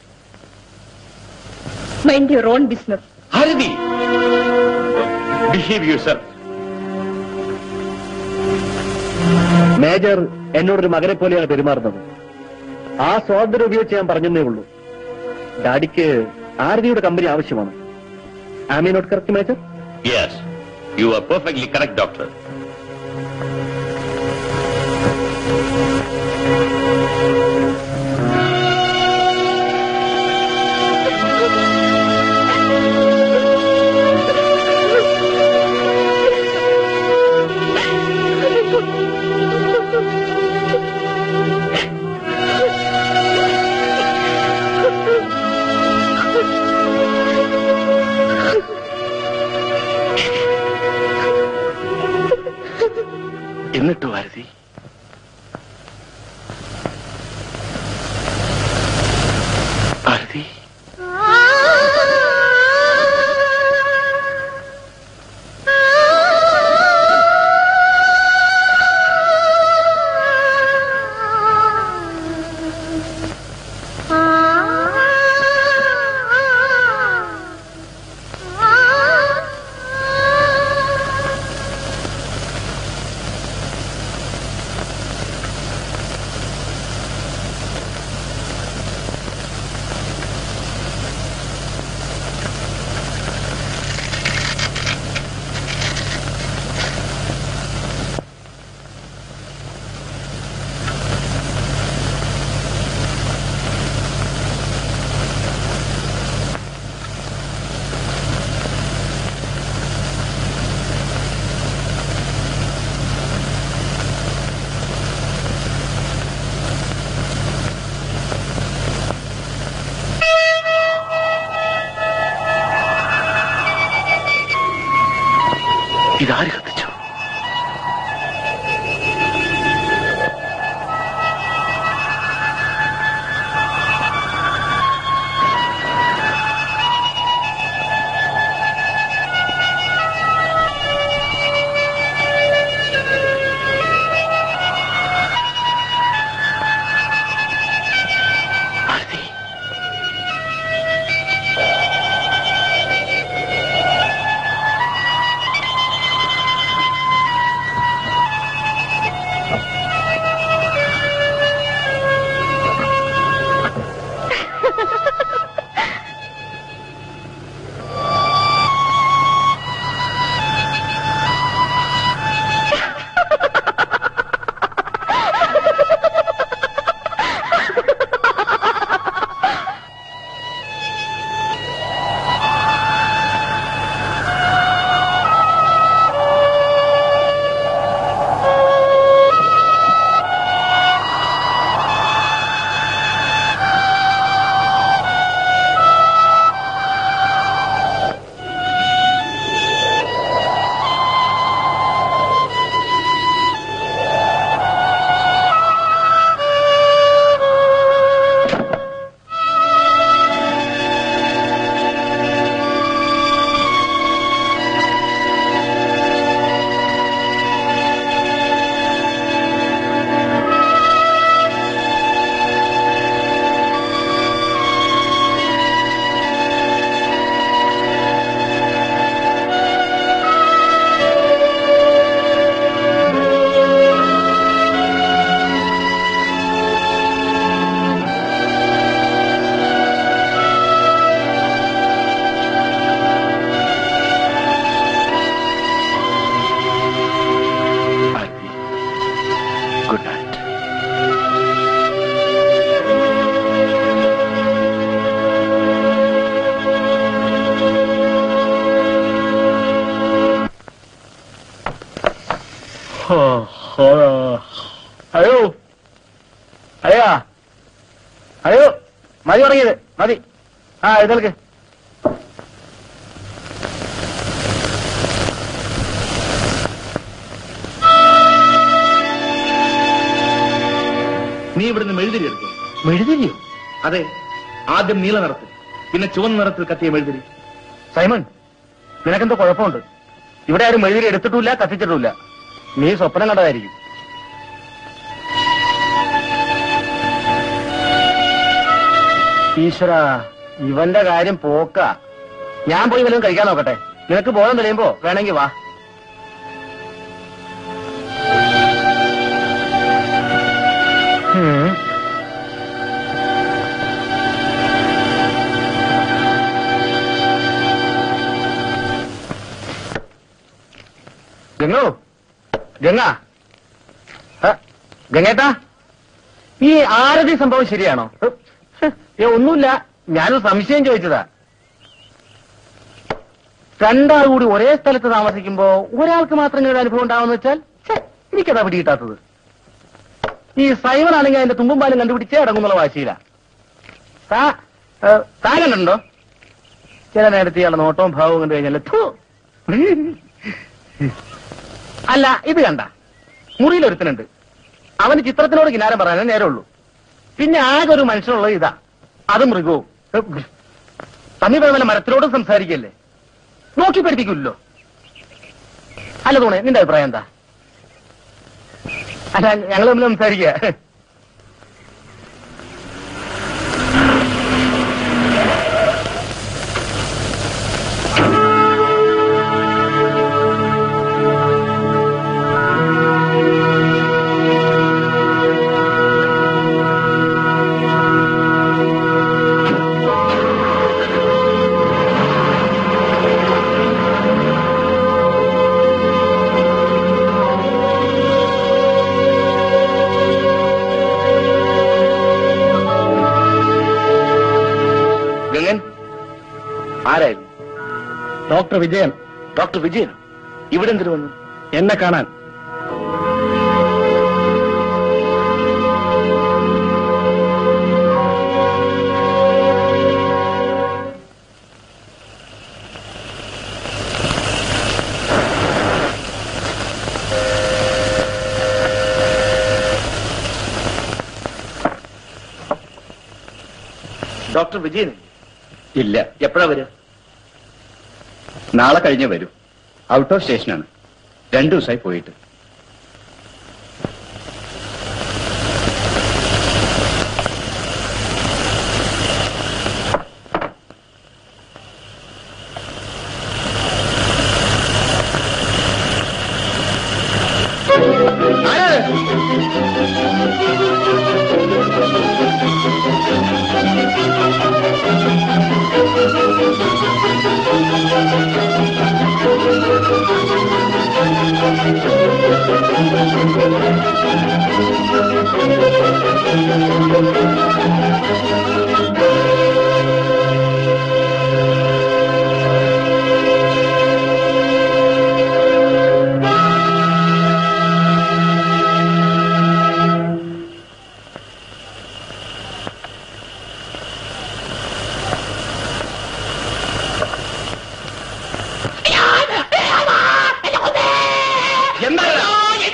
mind your own business Arathi behave yourself major എന്നോടൊരു മകനെ പോലെയാണ് പെരുമാറുന്നത് ആ സ്വാതന്ത്ര്യം ഉപയോഗിച്ച് ഞാൻ പറഞ്ഞതേ ഉള്ളൂ ഡാഡിക്ക് ആരതിയുടെ കമ്പനി ആവശ്യമാണ് am I not correct major yes you are perfectly correct doctor എന്നിട്ട് ആരതി ആരതി ഇതാര് കത്തിച്ചു ആരതി അയ്യോ അയ്യോ അയ്യോ മതി തുടങ്ങിയത് മതി ആ എഴുതൽക്ക് നീ ഇവിടുന്ന് മെഴുതിരി എടുക്കും മെഴുതിരിയോ അതെ ആദ്യം നീല നിറത്തിൽ പിന്നെ ചുവന്ന നിറത്തിൽ കത്തിയ മെഴുതിരി സൈമൺ നിനക്കെന്തോ കുഴപ്പമുണ്ട് ഇവിടെ ആരും മെഴുതിരി എടുത്തിട്ടില്ല കത്തിച്ചിട്ടില്ല നീ സ്വപ്നം കണ്ടതായിരിക്കും ഈശ്വര ഇവന്റെ കാര്യം പോക്ക ഞാൻ പോയി വല്ലതും കഴിക്കാൻ നോക്കട്ടെ നിനക്ക് ബോധം തെളിയുമ്പോ വേണമെങ്കിൽ വാ ഉം. ഗംഗോ ഗംഗ ആ, ഗംഗേട്ടാ ഈ ആരതി സംഭവം ശരിയാണോ ഏ ഒന്നുമില്ല ഞാനൊരു സംശയം ചോദിച്ചതാ രണ്ടാൾ കൂടി ഒരേ സ്ഥലത്ത് താമസിക്കുമ്പോ ഒരാൾക്ക് മാത്രം ഇങ്ങനെ ഒരു അനുഭവം ഉണ്ടാവുന്ന വെച്ചാൽ ഛെ, എനിക്കതാ പിടികിട്ടാത്തത് ഈ സൈമൺ ആണെങ്കിൽ അതിന്റെ തുമ്പും പാലും കണ്ടുപിടിച്ചേ അടങ്ങുന്നുള്ള വാശിയില്ല താ ഏ, താൻ കണ്ടിട്ടുണ്ടോ ചില നേരത്തെ ഇയാളുടെ നോട്ടവും ഭാവവും കണ്ടു കഴിഞ്ഞാൽ ഥു. അല്ല ഇത് കണ്ട മുറിയിൽ ഒരുത്തനുണ്ട് അവന് ചിത്രത്തിനോട് കിനാരം പറയാനേ നേരമുള്ളൂ പിന്നെ ആകെ ഒരു മനുഷ്യനുള്ളത് ഇതാ അത് മൃഗവും തമ്മി വല്ല മരത്തിനോടും സംസാരിക്കല്ലേ നോക്കി പഠിപ്പിക്കില്ലല്ലോ അല്ല തോണേ നിന്റെ അഭിപ്രായം എന്താ അല്ല ഞങ്ങൾ തമ്മിൽ സംസാരിക്കുക ഗംഗൻ ആരായിരുന്നു ഡോക്ടർ വിജയൻ ഡോക്ടർ വിജയൻ ഇവിടെ എന്തിനു വന്നു എന്നെ കാണാൻ ഡോക്ടർ വിജയൻ ഇല്ല എപ്പോഴാ വരിക നാളെ കഴിഞ്ഞേ വരൂ ഔട്ട് ഓഫ് സ്റ്റേഷനാണ് രണ്ടു ദിവസമായി പോയിട്ട് എന്താണ്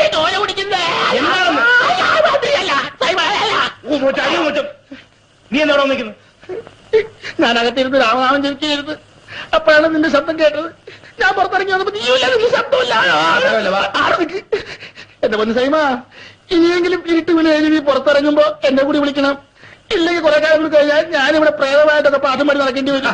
നീ എന്നോട് വന്നിരിക്കുന്നു ഞാൻ അകത്തിരുന്ന് രാമനാമം ജപിക്കരുത് അപ്പോഴാണ് നിന്റെ ശബ്ദം കേട്ടത് ഞാൻ പുറത്തിറങ്ങി വന്നപ്പോ നീയില്ല നിന്റെ ശബ്ദമില്ല ആടെ നിക്ക്. എന്റെ പൊന്ന് സൈമ ഇനിയെങ്കിലും ഇരുട്ട് വിളി കഴിഞ്ഞ് നീ പുറത്തിറങ്ങുമ്പോ എന്നെ കൂടി വിളിക്കണം ഇല്ലെങ്കിൽ കുറെ കാലം കൂടി കഴിഞ്ഞാൽ ഞാനിവിടെ പ്രേതമായിട്ടൊക്കെ പാട്ടും പാടി നടക്കേണ്ടി വരും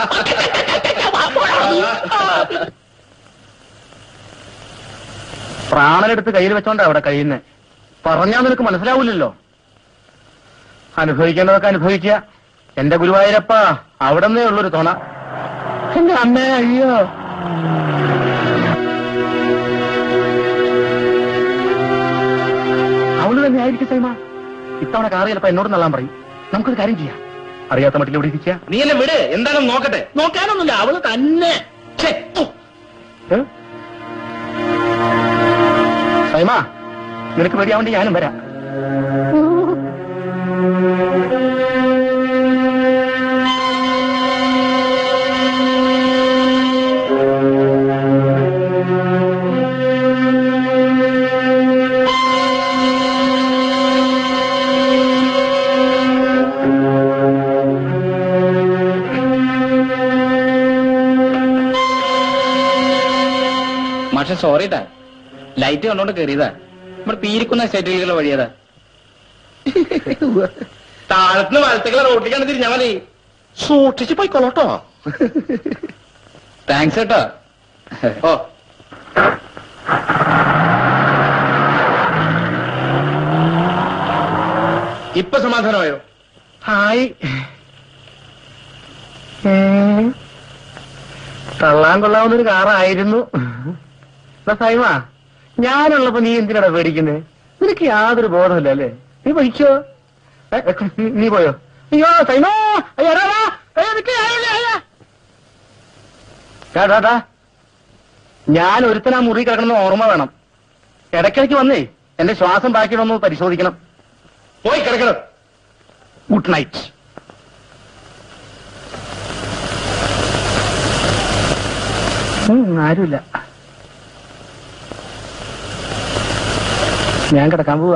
പ്രാണനെടുത്ത് കയ്യിൽ വെച്ചോണ്ടാ അവിടെ കഴിയുന്നത് പറഞ്ഞാ നിനക്ക് മനസ്സിലാവൂലല്ലോ അനുഭവിക്കേണ്ടതൊക്കെ അനുഭവിക്കുക എന്റെ ഗുരുവായൂരപ്പ അവിടെ നിന്നേ ഉള്ളൊരു തുണ എന്റെ അമ്മേ അയ്യോ അവള് തന്നെ ആയിരിക്കും സൈമ ഇത്തവണ കാറ് ചിലപ്പോ എന്നോട് നല്ലാൻ പറയും നമുക്കൊരു കാര്യം ചെയ്യാം അറിയാത്ത മട്ടിൽ ഇവിടെ ഇരിക്കുക നീ എന്നെ വിട് എന്താണെന്ന് നോക്കട്ടെ നോക്കാനൊന്നുമില്ല അവള് തന്നെ സൈമ നിനക്ക് പേടിയാവേണ്ടി ഞാനും വരാം മാഷെ സോറി ട്ടാ ലൈറ്റ് കണ്ടോണ്ട് കയറിയതാ നമ്മുടെ പീരിക്കുന്ന സ്റ്റേറ്റുകളുടെ വഴിയതാ താഴത്തുനിന്ന് വലത്തേക്കുള്ള റോട്ടിലേക്കാണ് തിരിഞ്ഞാ മതി സൂക്ഷിച്ച് പോയിക്കോളട്ടോ താങ്ക്സ് കേട്ടോ ഓ ഇപ്പൊ സമാധാനമായോ ഹായ് ഏ, തള്ളാൻ കൊള്ളാവുന്നൊരു കാറായിരുന്നു എടാ സൈമ ഞാനുള്ളപ്പോ നീ എന്തിനാടാ പേടിക്കുന്നത് നിനക്ക് യാതൊരു ബോധമില്ല അല്ലേ നീ പഠിച്ചോ ഏ, ഏ, നീ പോയോ അയ്യോ സൈമോ അയ്യോ എടാ, എടാ, അയ്യോ, നിക്ക്, അയ്യോ, അയ്യോ. ഡാ, ഡാ, ഡാ. ഞാൻ ഒരുത്തനാ മുറി കിടക്കണമെന്ന് ഓർമ്മ വേണം ഇടയ്ക്കിടയ്ക്ക് വന്നേ എന്റെ ശ്വാസം ബാക്കിയിടൊന്ന് പരിശോധിക്കണം പോയി കിടക്കണം ഗുഡ് നൈറ്റ് ആരുമില്ല ഞാൻ കിടക്കാൻ പോവാ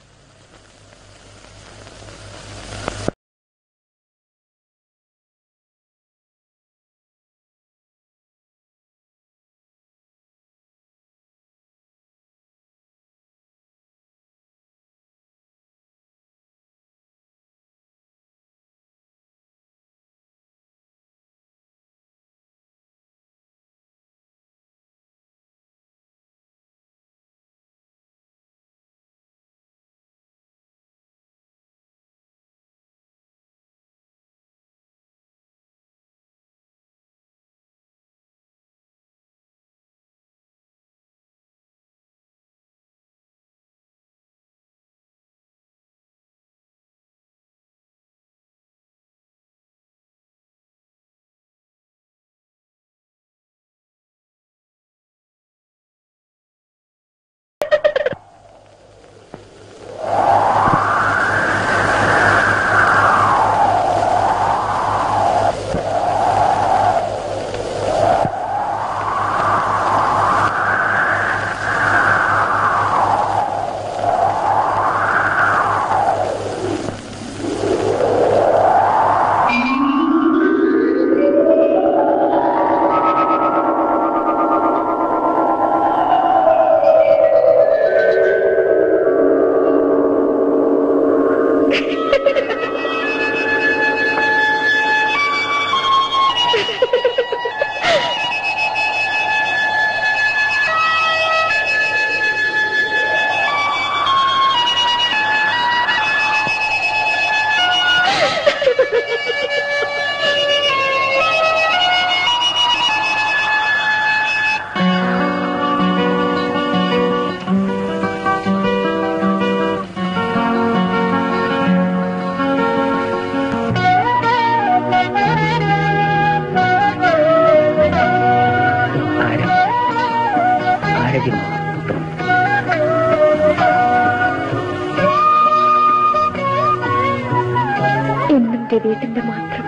എന്നും രവീട്ടന്റെ മാത്രം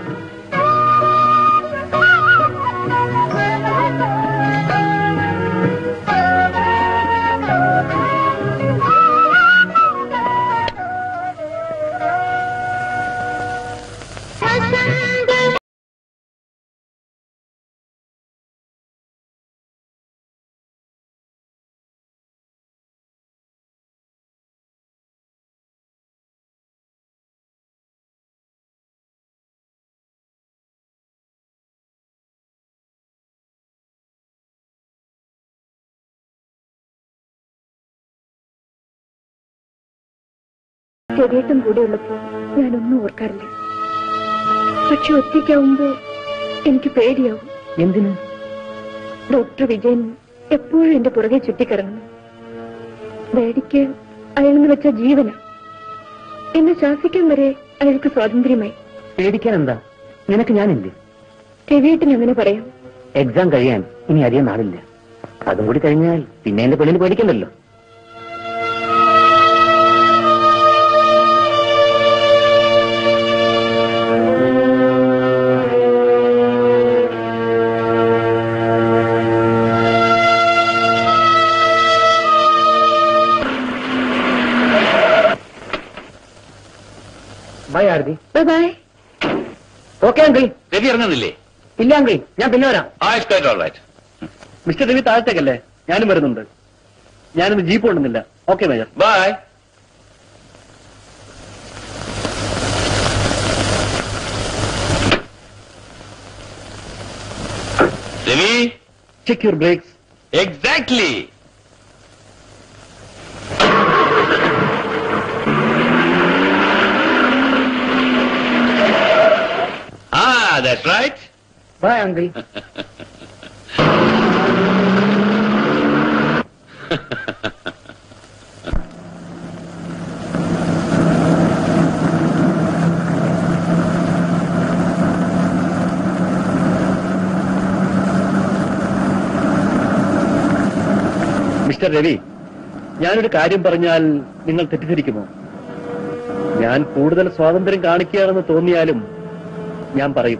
രവീട്ടും കൂടെ ഉള്ളപ്പോ ഞാനൊന്നും ഓർക്കാറില്ല പക്ഷെ ഒറ്റയ്ക്കാവുമ്പോ എനിക്ക് പേടിയാവും എന്തിന് ഡോക്ടർ വിജയൻ എപ്പോഴും എന്റെ പുറകെ ചുറ്റിക്കറങ്ങുന്നു ഡാഡിക്ക് അയാളെന്ന് വെച്ച ജീവന എന്നെ ശാസിക്കാൻ വരെ അയാൾക്ക് സ്വാതന്ത്ര്യമായി പേടിക്കാൻ എന്താ നിനക്ക് ഞാനില്ലേ രവീട്ടിന് അങ്ങനെ പറയാം എക്സാം കഴിയാൻ ഇനി അധികം നാളില്ല അതും കൂടി കഴിഞ്ഞാൽ പിന്നെ എന്റെ പെണ്ണിന് പേടിക്കണ്ടല്ലോ ബൈ ഓക്കെ അങ്കിൾ രവി ഇറങ്ങുന്നില്ലേ ഇല്ല അങ്കിൾ ഞാൻ പിന്നെ വരാം ആ ഇഷ്ടമായിട്ട് ഓൾ റൈറ്റ് മിസ്റ്റർ രവി താഴത്തേക്കല്ലേ ഞാനും വരുന്നുണ്ട് ഞാനിന്ന് ജീപ്പ് കൊണ്ടുന്നില്ല okay major bye Ravi check your brakes exactly ആ that's right bye uncle mister Ravi ഞാനൊരു കാര്യം പറഞ്ഞാൽ നിങ്ങൾ തെറ്റിദ്ധരിക്കുമോ ഞാൻ കൂടുതൽ സ്വാതന്ത്ര്യം കാണിക്കുകയാണെന്ന് തോന്നിയാലും ഞാൻ പറയും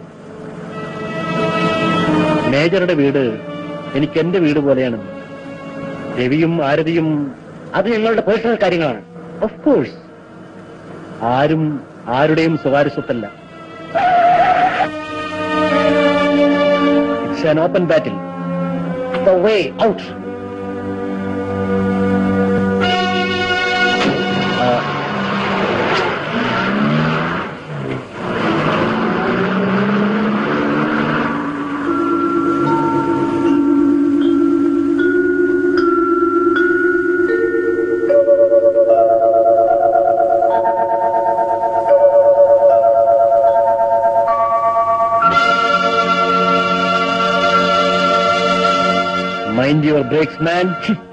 മേജറുടെ വീട് എനിക്ക് എന്റെ വീട് പോലെയാണ് രവിയും ആരതിയും അത് ഞങ്ങളുടെ പേഴ്സണൽ കാര്യങ്ങളാണ് ഓഫ് കോഴ്സ് ആരും ആരുടെയും സ്വകാര്യ സ്വത്തല്ല it's an open battle the way out mind your brakes man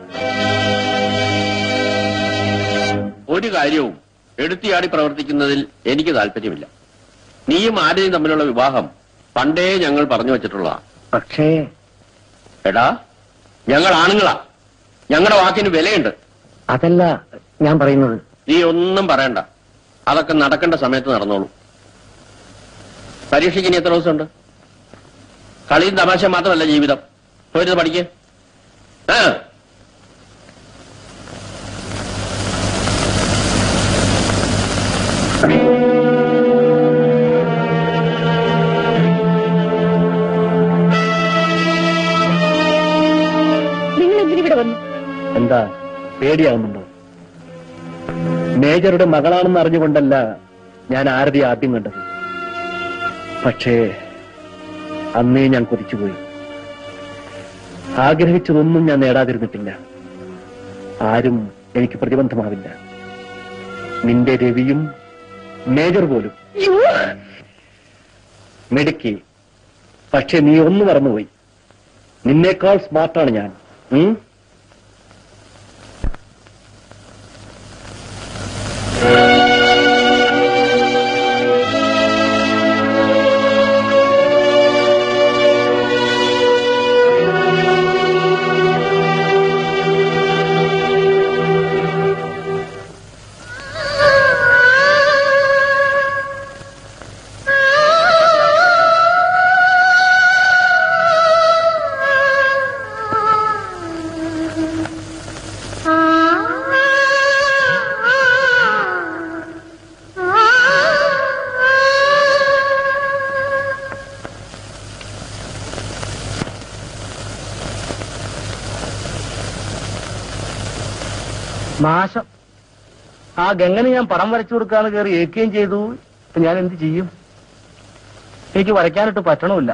ഒരു കാര്യവും എടുത്തിയാടി പ്രവർത്തിക്കുന്നതിൽ എനിക്ക് താല്പര്യമില്ല നീയും ആരെയും തമ്മിലുള്ള വിവാഹം പണ്ടേ ഞങ്ങൾ പറഞ്ഞു വച്ചിട്ടുള്ളതാ പക്ഷേ എടാ ഞങ്ങൾ ആണുങ്ങളാ ഞങ്ങളുടെ വാക്കിന് വിലയുണ്ട് അതല്ല ഞാൻ പറയുന്നത് നീ ഒന്നും പറയണ്ട അതൊക്കെ നടക്കേണ്ട സമയത്ത് നടന്നോളൂ പരീക്ഷയ്ക്ക് ഇനി എത്ര ദിവസമുണ്ട് കളിയും തമാശ മാത്രമല്ല ജീവിതം പോയിരുന്ന് പഠിക്കേ ആ നിങ്ങൾ എന്തിനിവിടെ വന്നു എന്താ പേടിയാവുന്നുണ്ടോ മേജറുടെ മകളാണെന്ന് അറിഞ്ഞുകൊണ്ടല്ല ഞാൻ ആരതി ആദ്യം കണ്ടത് പക്ഷേ അന്നേ ഞാൻ കൊതിച്ചുപോയി ആഗ്രഹിച്ചതൊന്നും ഞാൻ നേടാതിരുന്നിട്ടില്ല ആരും എനിക്ക് പ്രതിബന്ധമാവില്ല നിന്റെ രവിയും മേജർ പോലും മെടുക്കി പക്ഷെ നീ ഒന്ന് മറന്നുപോയി നിന്നേക്കാൾ സ്മാർട്ടാണ് ഞാൻ ഉം? നാശം ആ ഗംഗന് ഞാൻ പടം വരച്ചു കൊടുക്കാന്ന് കയറി ഏൽക്കുകയും ചെയ്തു ഇപ്പൊ ഞാൻ എന്ത് ചെയ്യും എനിക്ക് വരയ്ക്കാനിട്ട് പറ്റണമില്ല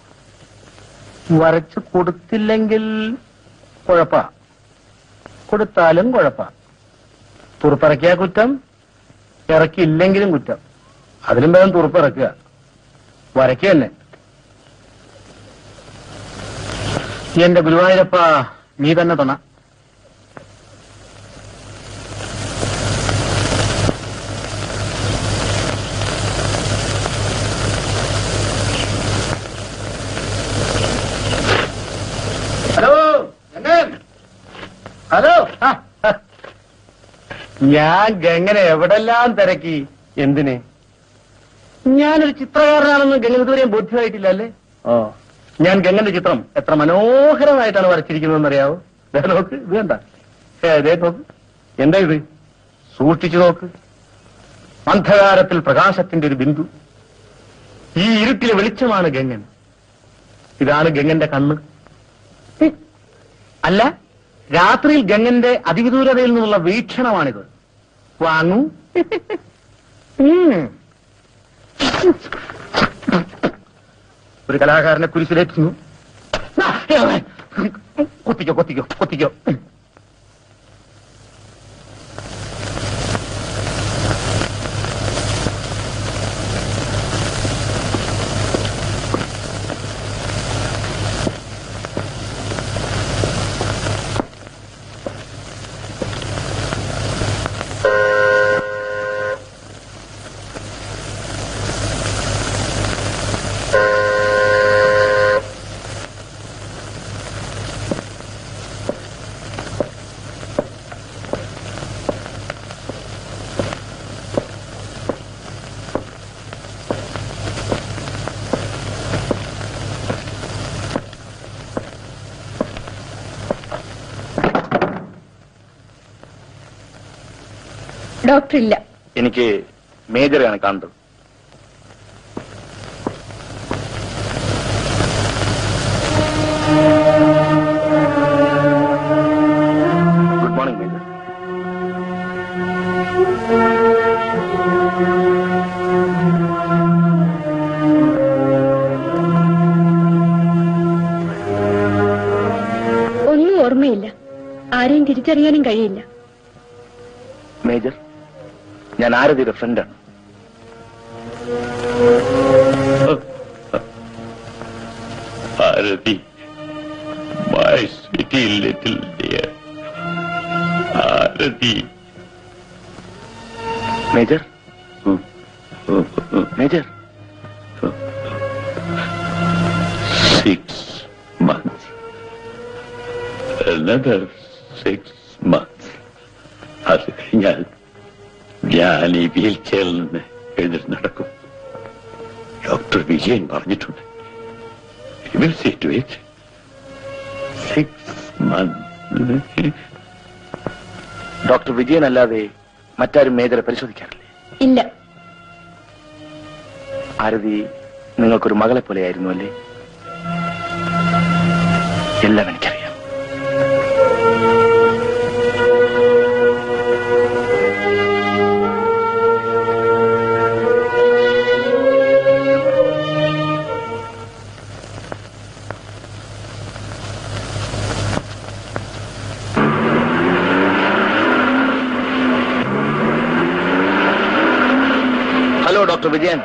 വരച്ചു കൊടുത്തില്ലെങ്കിൽ കുഴപ്പ കൊടുത്താലും കുഴപ്പ തുറുപ്പിറക്കിയ കുറ്റം ഇറക്കിയില്ലെങ്കിലും കുറ്റം അതിലും വേഗം തുറുപ്പിറക്കുക വരയ്ക്കുക തന്നെ എന്റെ ഗുരുവായൂരപ്പ നീ തന്നെ തുണ ഹലോ ഗംഗൻ ഹലോ ആ, ആ. ഞാൻ ഗംഗനെ എവിടെല്ലാം തിരക്കി എന്തിന് ഞാനൊരു ചിത്രകാരനാണെന്ന് ഗംഗൻ ഇതുവരെയും ബോധ്യമായിട്ടില്ല അല്ലേ ഓ ഞാൻ ഗംഗന്റെ ചിത്രം എത്ര മനോഹരമായിട്ടാണ് വരച്ചിരിക്കുന്നതെന്ന് അറിയാവോ ദേ നോക്ക് ഇത് കണ്ട ഏ ദേ നോക്ക് എന്താ ഇത് സൂക്ഷിച്ചു നോക്ക് അന്ധകാരത്തിൽ പ്രകാശത്തിന്റെ ഒരു ബിന്ദു ഈ ഇരുട്ടിലെ വെളിച്ചമാണ് ഗംഗൻ ഇതാണ് ഗംഗന്റെ കണ്ണ് ഹ്. അല്ല രാത്രിയിൽ ഗംഗന്റെ അതിവിദൂരതയിൽ നിന്നുള്ള വീക്ഷണമാണിത് വാങ്ങൂ ഉം. ഒരു കലാകാരനെ കുരിശിലേറ്റുന്നു ആ, കൊത്തിക്കോ കൊത്തിക്കോ കൊത്തിക്കോ ഡോക്ടർ ഇല്ല എനിക്ക് മേജറാണ് കാണേണ്ടത് ഗുഡ് മോർണിംഗ് മേജർ ഒന്നും ഓർമ്മയില്ല ആരെയും തിരിച്ചറിയാനും കഴിയില്ല മേജർ ഞാൻ ആരതിയുടെ ഫ്രണ്ടാണ് Bharathi my sweety little dear Bharathi major major six months another six months അത് കഴിഞ്ഞാൽ ഞാൻ ഈ വീൽ ചെയറിൽ നിന്ന് എഴുന്നേറ്റ് നടക്കും ഡോക്ടർ വിജയൻ പറഞ്ഞിട്ടുണ്ട് He will see to it. Six months. Doctor Vijayan അല്ലാതെ മറ്റാരും മേജറെ പരിശോധിക്കാറില്ലേ ഇല്ല ആരതി നിങ്ങൾക്കൊരു മകളെ പോലെയായിരുന്നു അല്ലേ എല്ലാം എനിക്കറിയാം ഹലോ ഡോക്ടർ വിജയൻ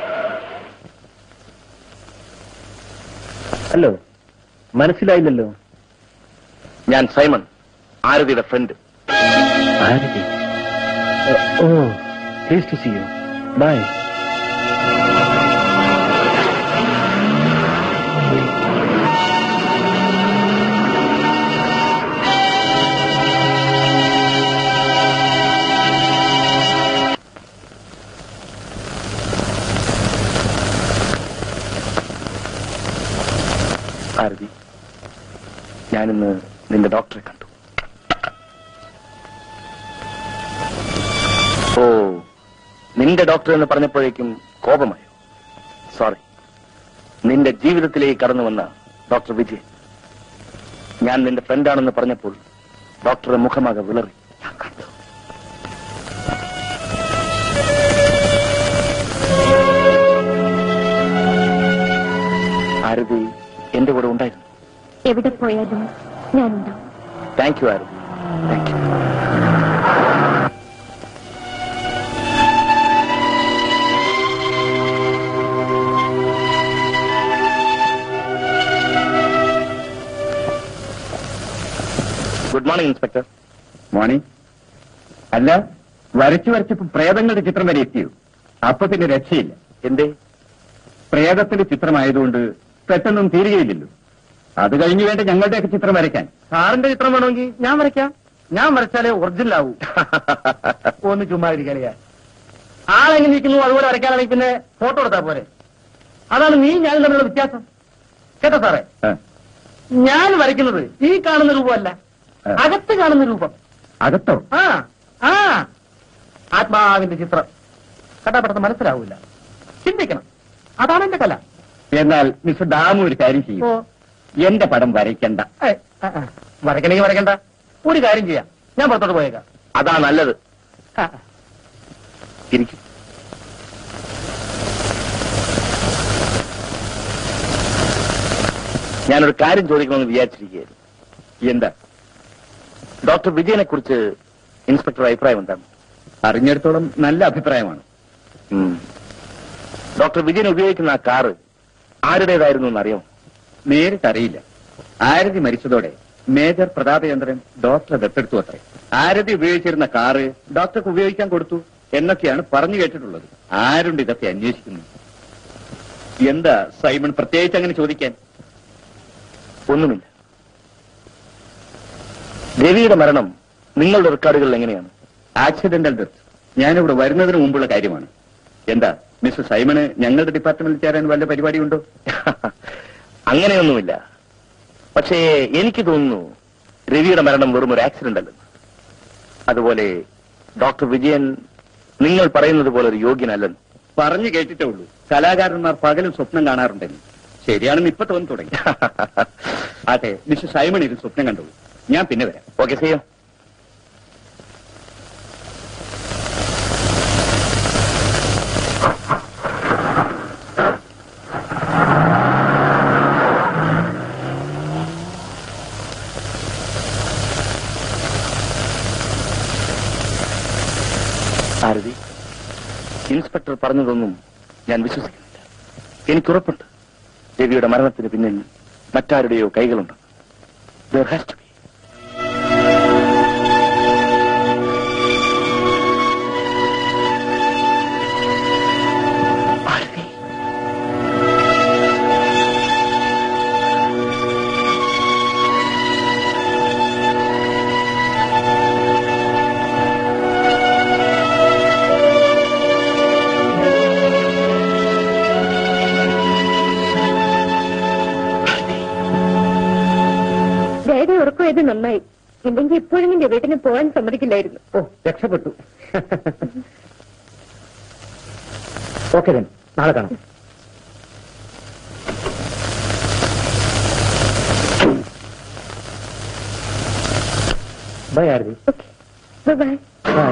ഹലോ മനസ്സിലായില്ലല്ലോ ഞാൻ സൈമൺ ആരതിയുടെ friend Arathi oh please to see you bye Arathi ഞാനിന്ന് നിന്റെ ഡോക്ടറെ കണ്ടു ഓ നിന്റെ ഡോക്ടർ എന്ന് പറഞ്ഞപ്പോഴേക്കും കോപമായോ സോറി നിന്റെ ജീവിതത്തിലേക്ക് കടന്നു വന്ന ഡോക്ടർ വിജയൻ ഞാൻ നിന്റെ ഫ്രണ്ടാണെന്ന് പറഞ്ഞപ്പോൾ ഡോക്ടറുടെ മുഖമാകെ വിളറി ഞാൻ കണ്ടു ആരതി എന്റെ കൂടെ ഉണ്ടായിരുന്നു എവിടെ പോയാലും ഞാനുണ്ടാവും thank you Arathi thank you good morning inspector morning അല്ല വരച്ചു വരച്ചപ്പോ പ്രേതങ്ങളുടെ ചിത്രം വരെ എത്തിയോ അപ്പൊ പിന്നെ രക്ഷയില്ല എന്തേ പ്രേതത്തിന്റെ ചിത്രമായതുകൊണ്ട് പെട്ടെന്നും തീരുകയില്ലല്ലോ അത് കഴിഞ്ഞു വേണ്ട ഞങ്ങളുടെയൊക്കെ ചിത്രം വരയ്ക്കാൻ സാറിന്റെ ചിത്രം വേണമെങ്കിൽ ഞാൻ വരയ്ക്കാം ഞാൻ വരച്ചാലേ ഒറിജിനൽ ആവൂ ഒന്ന് ചുമ്മാ ഇരിക്കാനിയാ ആളെങ്ങനെ ഇരിക്കുന്നു അതുപോലെ വരയ്ക്കാനാണെങ്കിൽ പിന്നെ ഫോട്ടോ എടുത്താ പോരെ അതാണ് നീ ഞാനും തമ്മിലുള്ള വ്യത്യാസം കേട്ടോ സാറേ ആ, ഞാൻ വരയ്ക്കുന്നത് ഈ കാണുന്ന രൂപമല്ല ആ. അകത്ത് കാണുന്ന രൂപം അകത്തോ ആ ആ ആത്മാവിന്റെ ചിത്രം കണ്ടാ പെട്ടെന്ന് മനസ്സിലാവൂല ചിന്തിക്കണം അതാണ് എന്റെ കല എന്നാൽ മിസ്റ്റർ ദാമു ഒരു കാര്യം ഓ ചെയ്യും എന്റെ പടം വരയ്ക്കണ്ട ഏയ്, ആ, ആ. വരയ്ക്കണമെങ്കിൽ വരയ്ക്കണ്ട ഒരു കാര്യം ചെയ്യാം ഞാൻ പുറത്തോട്ട് പോയേക്കാം അതാ നല്ലത് ആ, ഇരിക്കും ഞാനൊരു കാര്യം ചോദിക്കണമെന്ന് വിചാരിച്ചിരിക്കുകയായിരുന്നു എന്താ ഡോക്ടർ വിജയനെ കുറിച്ച് ഇൻസ്പെക്ടർ അഭിപ്രായം എന്താണ് അറിഞ്ഞിടത്തോളം നല്ല അഭിപ്രായമാണ് ഉം. ഡോക്ടർ വിജയൻ ഉപയോഗിക്കുന്ന ആ കാറ് ആരുടേതായിരുന്നു എന്നറിയാമോ നേരിട്ട് അറിയില്ല ആരതി മരിച്ചതോടെ മേജർ പ്രതാപചന്ദ്രൻ ഡോക്ടറെ ദത്തെടുത്തു അത്രേ ആരതി ഉപയോഗിച്ചിരുന്ന കാറ് ഡോക്ടർക്ക് ഉപയോഗിക്കാൻ കൊടുത്തു എന്നൊക്കെയാണ് പറഞ്ഞു കേട്ടിട്ടുള്ളത് ആരുണ്ട് ഇതൊക്കെ അന്വേഷിക്കുന്നു എന്താ സൈമൺ പ്രത്യേകിച്ച് അങ്ങനെ ചോദിക്കാൻ ഒന്നുമില്ല രവിയുടെ മരണം നിങ്ങളുടെ റെക്കോർഡുകളിൽ എങ്ങനെയാണ് ആക്സിഡന്റൽ ഡെത്ത് ഞാനിവിടെ വരുന്നതിന് മുമ്പുള്ള കാര്യമാണ് എന്താ മിസ്റ്റർ സൈമണ് ഞങ്ങളുടെ ഡിപ്പാർട്ട്മെന്റിൽ ചേരാൻ വല്ല പരിപാടിയുണ്ടോ അങ്ങനെയൊന്നുമില്ല പക്ഷേ എനിക്ക് തോന്നുന്നു രവിയുടെ മരണം വെറും ഒരു ആക്സിഡന്റ് അല്ലെന്ന് അതുപോലെ ഡോക്ടർ വിജയൻ നിങ്ങൾ പറയുന്നത് പോലെ ഒരു യോഗ്യനല്ലെന്ന് പറഞ്ഞു കേട്ടിട്ടേ ഉള്ളൂ കലാകാരന്മാർ പകലും സ്വപ്നം കാണാറുണ്ടെന്ന് ശരിയാണെന്ന് ഇപ്പൊ തോന്നി തുടങ്ങി അതെ മിസ്റ്റർ സൈമൺ ഇത് സ്വപ്നം കണ്ടോളൂ ഞാൻ പിന്നെ വരാം ഓക്കെ ചെയ്യാം ഭാരതി ഇൻസ്പെക്ടർ പറഞ്ഞതൊന്നും ഞാൻ വിശ്വസിക്കുന്നില്ല എനിക്കുറപ്പുണ്ട് രവിയുടെ മരണത്തിന് പിന്നിൽ മറ്റാരുടെയോ കൈകളുണ്ട് There has to be. Bharathi daddy ഉറക്കമായത് നന്നായി ഇല്ലെങ്കിൽ ഇപ്പോഴും എന്റെ വീട്ടിന് പോകാൻ സമ്മതിക്കില്ലായിരുന്നു ഓ രക്ഷപ്പെട്ടു ഓക്കെ then നാളെ കാണാം bye Arathi okay bye bye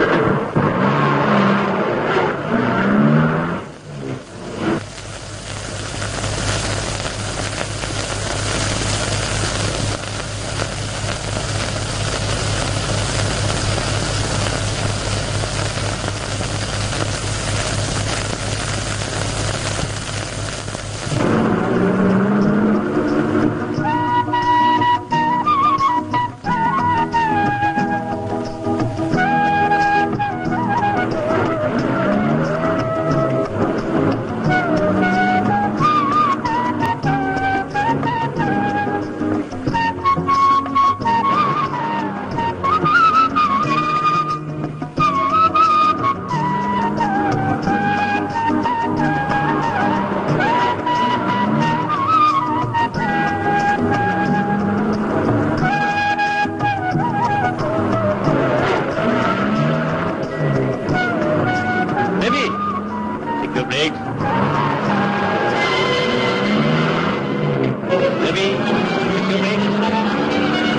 Ravi take your breaks. Ravi take your breaks.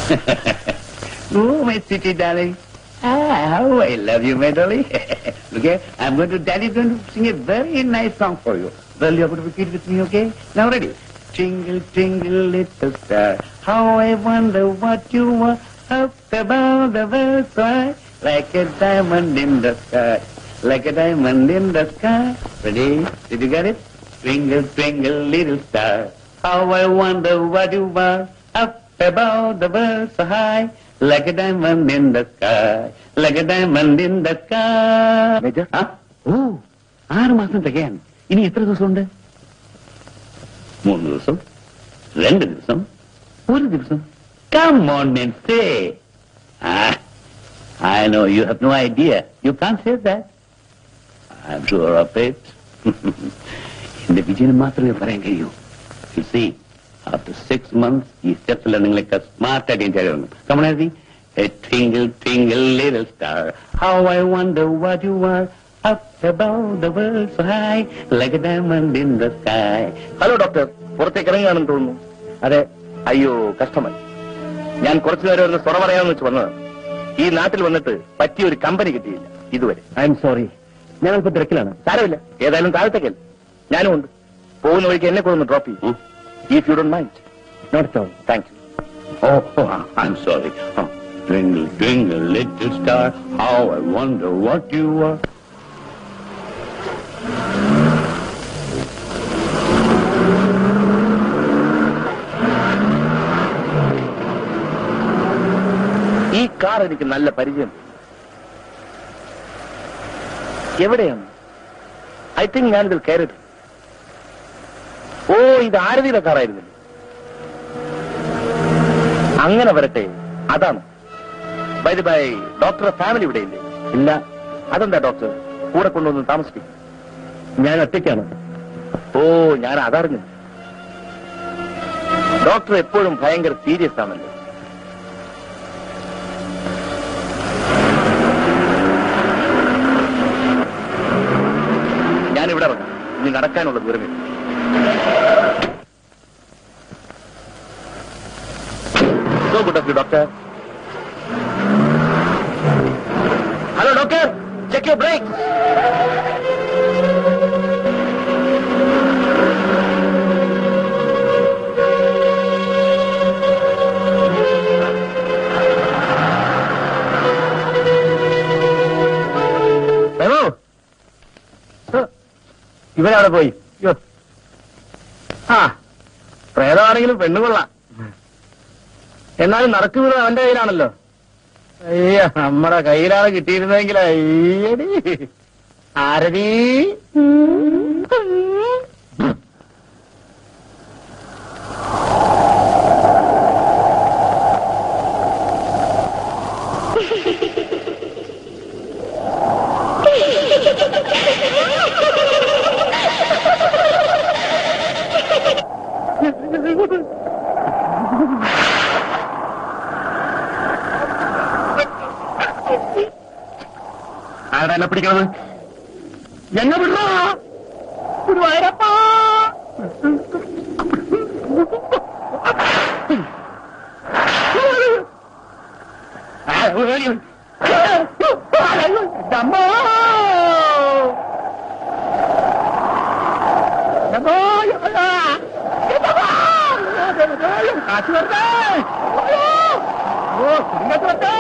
oh, my sweetie darling. Ah, how I love you, my darling. Look here, I'm going to, Daddy's going to sing a very nice song for you. Well, you're going to repeat with me, okay? Now ready? Twinkle, twinkle, little star, how I wonder what you are up above the world so high, like a diamond in the sky, like a diamond in the sky. Ready? Did you get it? Twinkle, twinkle, little star, how I wonder what you are up above the world so high, like a diamond in the sky, like a diamond in the sky. Major? ആ? ഓ ആറ് മാസം തികയാൻ ഇനി എത്ര ദിവസമുണ്ട് മൂന്ന് ദിവസം രണ്ട് ദിവസം ഒരു ദിവസം come on and say ah I know you have no idea you can't say that I'm sure of it എന്റെ വിജയന് മാത്രമേ പറയാൻ കഴിയൂ you see after six months ഈ സ്റ്റെപ്സ് എല്ലാം നിങ്ങളൊക്കെ സ്മാർട്ട് ആയിട്ട് ഞാൻ ചെയ്തു Come on, Azzy. A twinkle, twinkle, little star. How I wonder what you are up above the world so high, like a diamond in the sky. Hello doctor പുറത്തേക്ക് ഇറങ്ങുകയാണെന്ന് തോന്നുന്നു അതെ അയ്യോ കഷ്ടമായി ഞാൻ കുറച്ചു നേരം ഒന്ന് സ്വറ പറയാമെന്ന് വെച്ച് വന്നതാണ് ഈ നാട്ടിൽ വന്നിട്ട് പറ്റിയ ഒരു കമ്പനി കിട്ടിയില്ല ഇതുവരെ ഐ എം സോറി ഞാൻ അല്പം തിരക്കിലാണ് സാരമില്ല ഏതായാലും താഴത്തേക്കല്ല ഞാനും ഉണ്ട് പോകുന്ന വഴിക്ക് എന്നെ കൂടെ ഒന്ന് ഡ്രോപ്പ് ചെയ്യും if you don't mind not so thank you Oh, oh, I'm sorry. Oh, twinkle, twinkle, little star, how I wonder what you are. ഈ കാർ എനിക്ക് നല്ല പരിചയം എവിടെയാണ് ഐ തിങ്ക് ഞാനിതിൽ കയറിയത് ഓ ഇത് ആരതിയുടെ കാറായിരുന്നില്ല അങ്ങനെ വരട്ടെ അതാണ് ബൈ ബൈ ഡോക്ടറുടെ ഫാമിലി ഇവിടെ ഇല്ലേ ഇല്ല അതെന്താ ഡോക്ടർ കൂടെ കൊണ്ടുവന്ന് താമസിപ്പിക്കും ഞാൻ ഒറ്റയ്ക്കാണ് ഓ ഞാൻ അതറിഞ്ഞു ഡോക്ടർ എപ്പോഴും ഭയങ്കര സീരിയസ് ആണല്ലോ ഞാനിവിടെ ഇറങ്ങാം ഇനി നടക്കാനുള്ള ദൂരമേ so good of you doctor hello doctor check your brake Prabhu ഇവനവിടെ പോയി യ്യോ. ആ പ്രേതമാണെങ്കിലും പെണ്ണുകൊള്ളാം എന്നാലും നടക്കുന്നത് അവന്റെ കയ്യിലാണല്ലോ അയ്യ നമ്മുടെ കയ്യിലാണ് കിട്ടിയിരുന്നെങ്കിൽ അയ്യടി ആരതി ആരാ എന്നെ പിടിക്കണത് എന്നെ വിടോ ഗുരുവായൂരപ്പാ ഡമ്മോ ഡമ്മോ കാശ് വരട്ടെ ഓ ഇങ്ങോട്ട് വരട്ടെ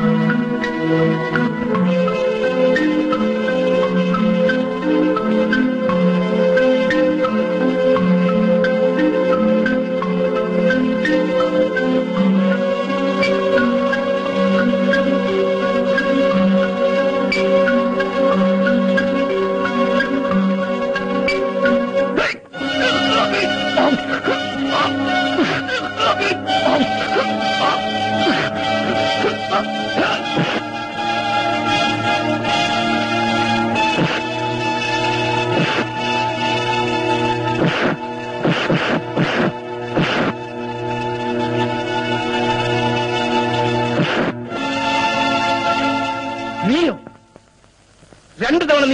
Thank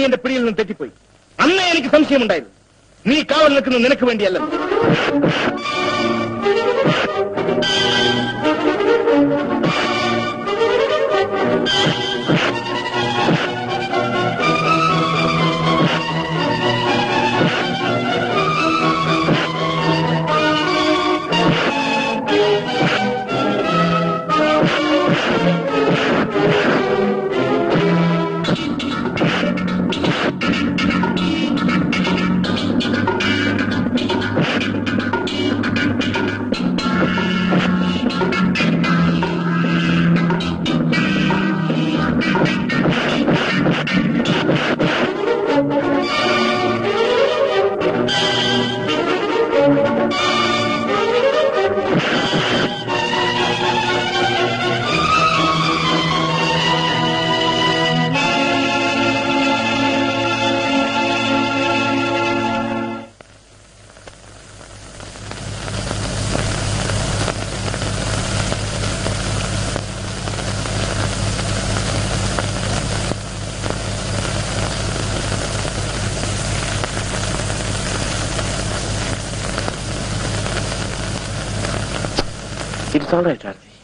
എന്റെ പിടിയിൽ നിന്ന് തെറ്റിപ്പോയി അന്നേ എനിക്ക് സംശയമുണ്ടായിരുന്നു നീ കാവൽ നിൽക്കുന്നത് നിനക്ക് വേണ്ടിയല്ല it's all right Aarthi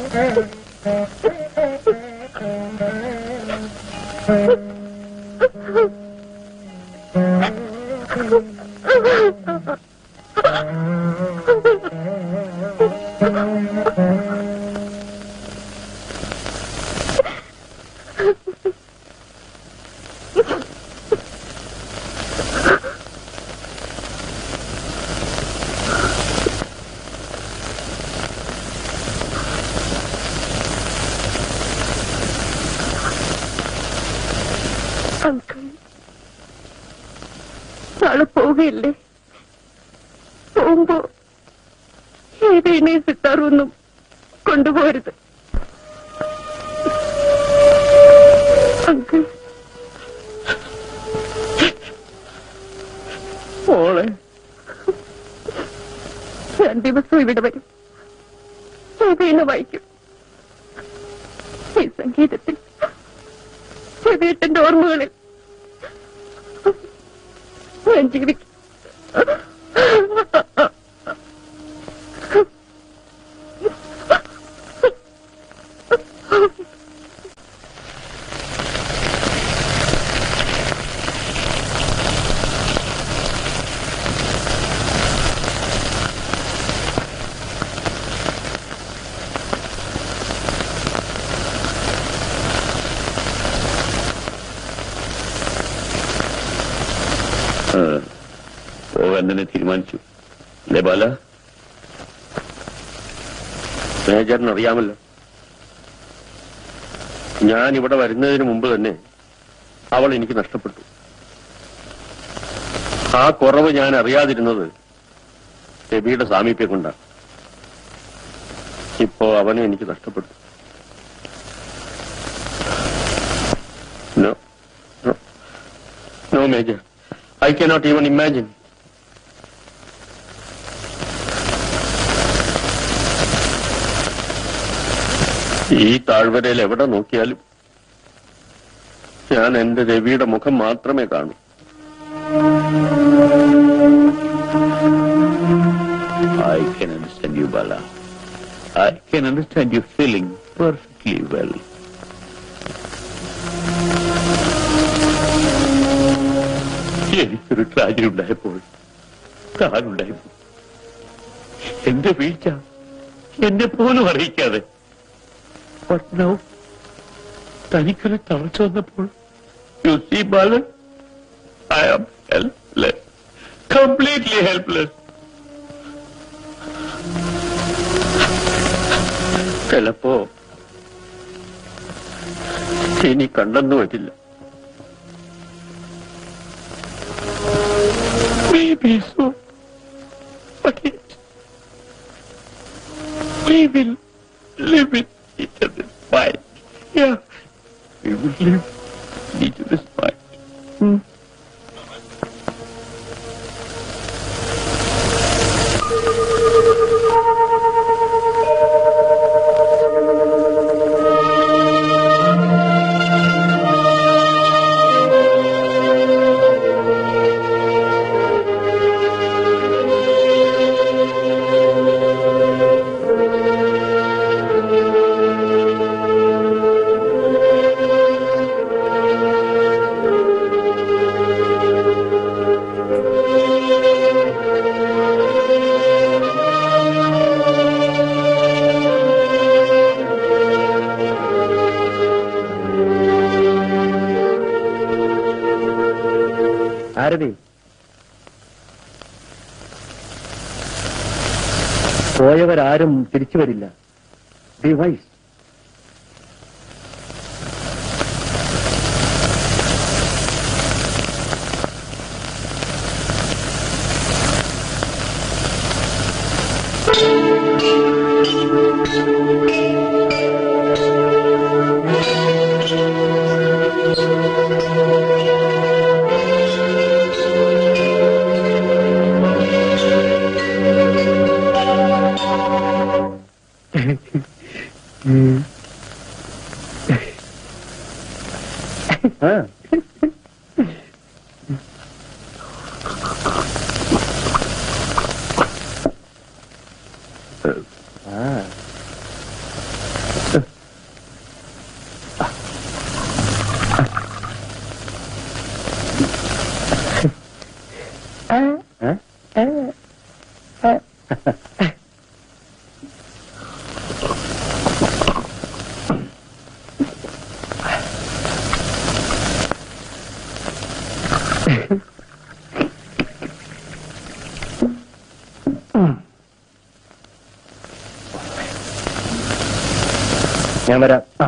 uncle നാളെ പോവുകയല്ലേ പോകുമ്പോ ഏതെണ്ണയും സിത്താറൊന്നും കൊണ്ടുപോകരുത് അങ്കിൾ മോളെ ഞാൻ ദിവസവും ഇവിടെ വരും ഏതെണ്ണ വായിക്കും ഈ സംഗീതത്തിൽ ചെവിയേട്ടന്റെ ഓർമ്മകളിൽ ഞാൻ ജീവിക്കും പോകാൻ തന്നെ തീരുമാനിച്ചു അല്ലേ ബാല മേജറിന് അറിയാമല്ലോ ഞാൻ ഇവിടെ വരുന്നതിന് മുമ്പ് തന്നെ അവൾ എനിക്ക് നഷ്ടപ്പെട്ടു ആ കുറവ് ഞാൻ അറിയാതിരുന്നത് രവിയുടെ സാമീപ്യം കൊണ്ടാണ് ഇപ്പോ അവനെ എനിക്ക് നഷ്ടപ്പെട്ടു no no no major I cannot even imagine ഈ താഴ്വരയിൽ എവിടെ നോക്കിയാലും ഞാൻ എന്റെ രവിയുടെ മുഖം മാത്രമേ കാണൂ I can understand you, Bala. I can understand your feeling perfectly well. എനിക്കൊരു ട്രാജഡി ഉണ്ടായപ്പോൾ താനുണ്ടായപ്പോൾ എന്റെ വീഴ്ച എന്നെ പോലും അറിയിക്കാതെ But now, തനിക്കൊരു തളർച്ച വന്നപ്പോൾ you see Balan I am helpless completely helpless ചിലപ്പോ ഇനി കണ്ടെന്നു വരില്ല Maybe so. But it, we will live in each other's mind. Yeah. We will live in each other's mind. Hmm. ആരതി പോയവരാരും തിരിച്ചു വരില്ല ബി വൈസ് ഞാൻ വരാം ആ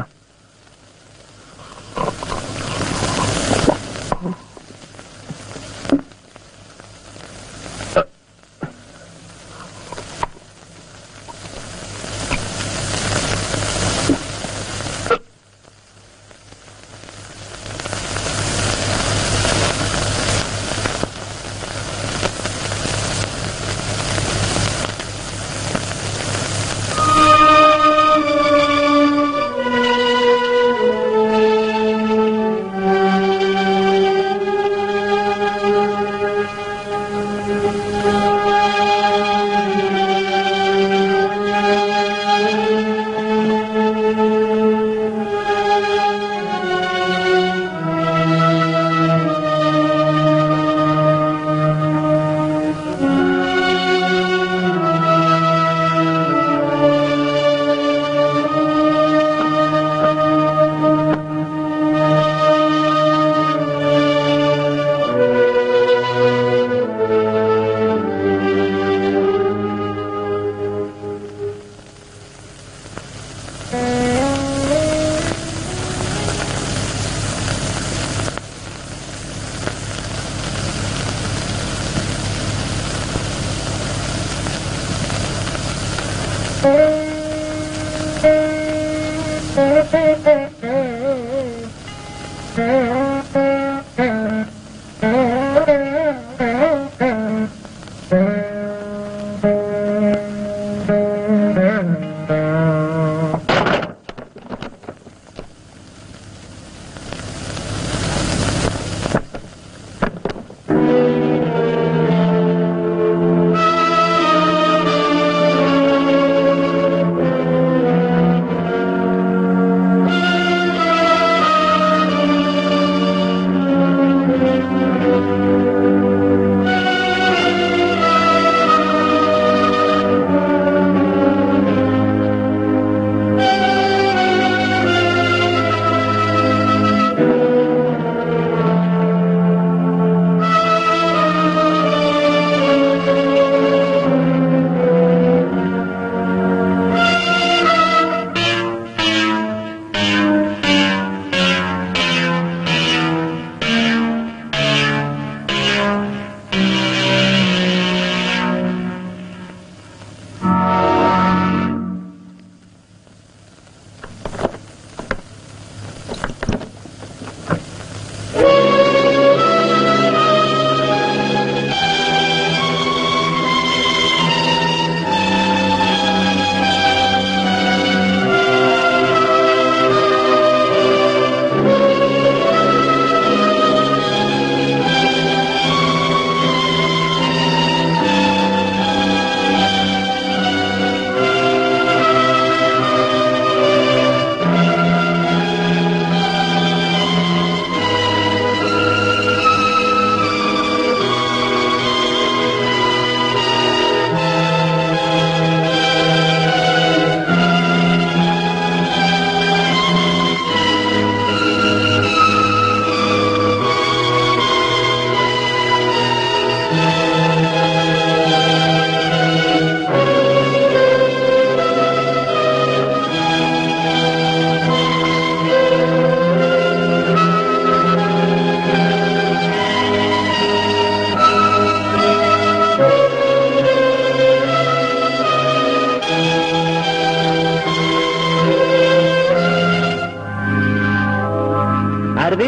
ആരതി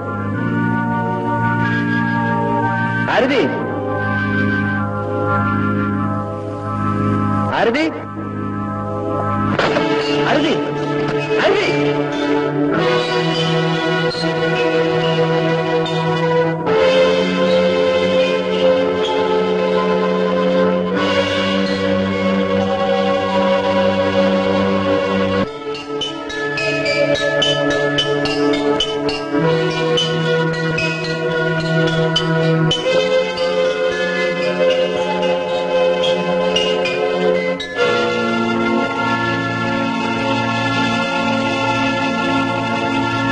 ആരതി ആരതി ആരതി ആരതി ആ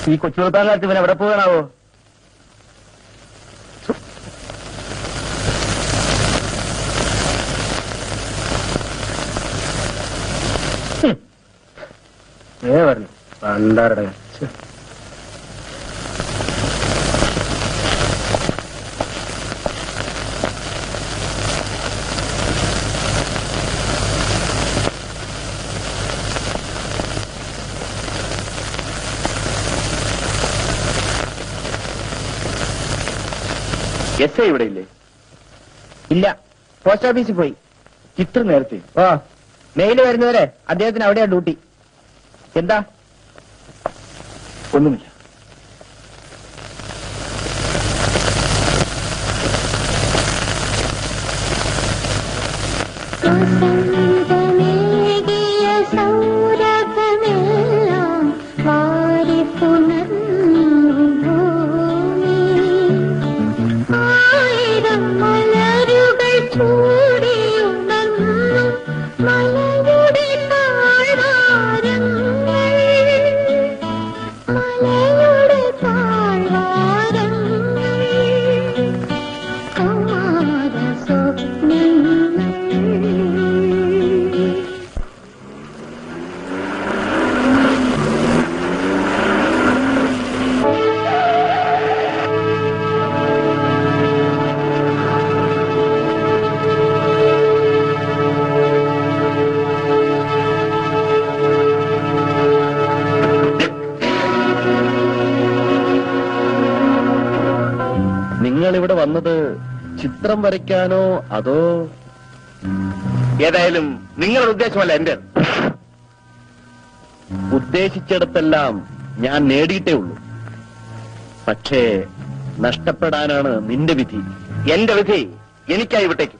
ഈ കൊച്ചുകൊടുത്താൻ ഇവൻ എവിടെ പോകണാവോ ഏ പറഞ്ഞു പണ്ടാരുടെ എസ് ഐ ഇവിടെ ഇല്ലേ ഇല്ല പോസ്റ്റ് ഓഫീസിൽ പോയി ഇത്ര നേരത്തെ ഓ മെയിൽ വരുന്നവരെ അദ്ദേഹത്തിന് അവിടെയാ ഡ്യൂട്ടി എന്താ ഒന്നുമില്ല സുസംഗമേകിയ സൗരഭമെല്ലാം വാരിപ്പുണർന്നു ഭൂമി. ആയിരം മലരുകൾ ചൂടിയുണർന്നു മലയുടെ താഴ്വാരങ്ങൾ മലയുടെ താഴ്വാരങ്ങൾ കൗമാര സ്വപ്നങ്ങൾ നിങ്ങൾ ഇവിടെ വന്നത് ചിത്രം വരയ്ക്കാനോ അതോ ഏതായാലും നിങ്ങളുടെ ഉദ്ദേശമല്ല എന്റെ ഉദ്ദേശിച്ചിടത്തെല്ലാം ഞാൻ നേടിയിട്ടേ ഉള്ളൂ പക്ഷേ നഷ്ടപ്പെടാനാണ് നിന്റെ വിധി എന്റെ വിധി എനിക്കായി വിട്ടേക്കും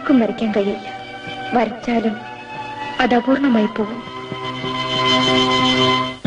ആർക്കും വരയ്ക്കാൻ കഴിയില്ല വരച്ചാലും അത് അപൂർണമായി പോകും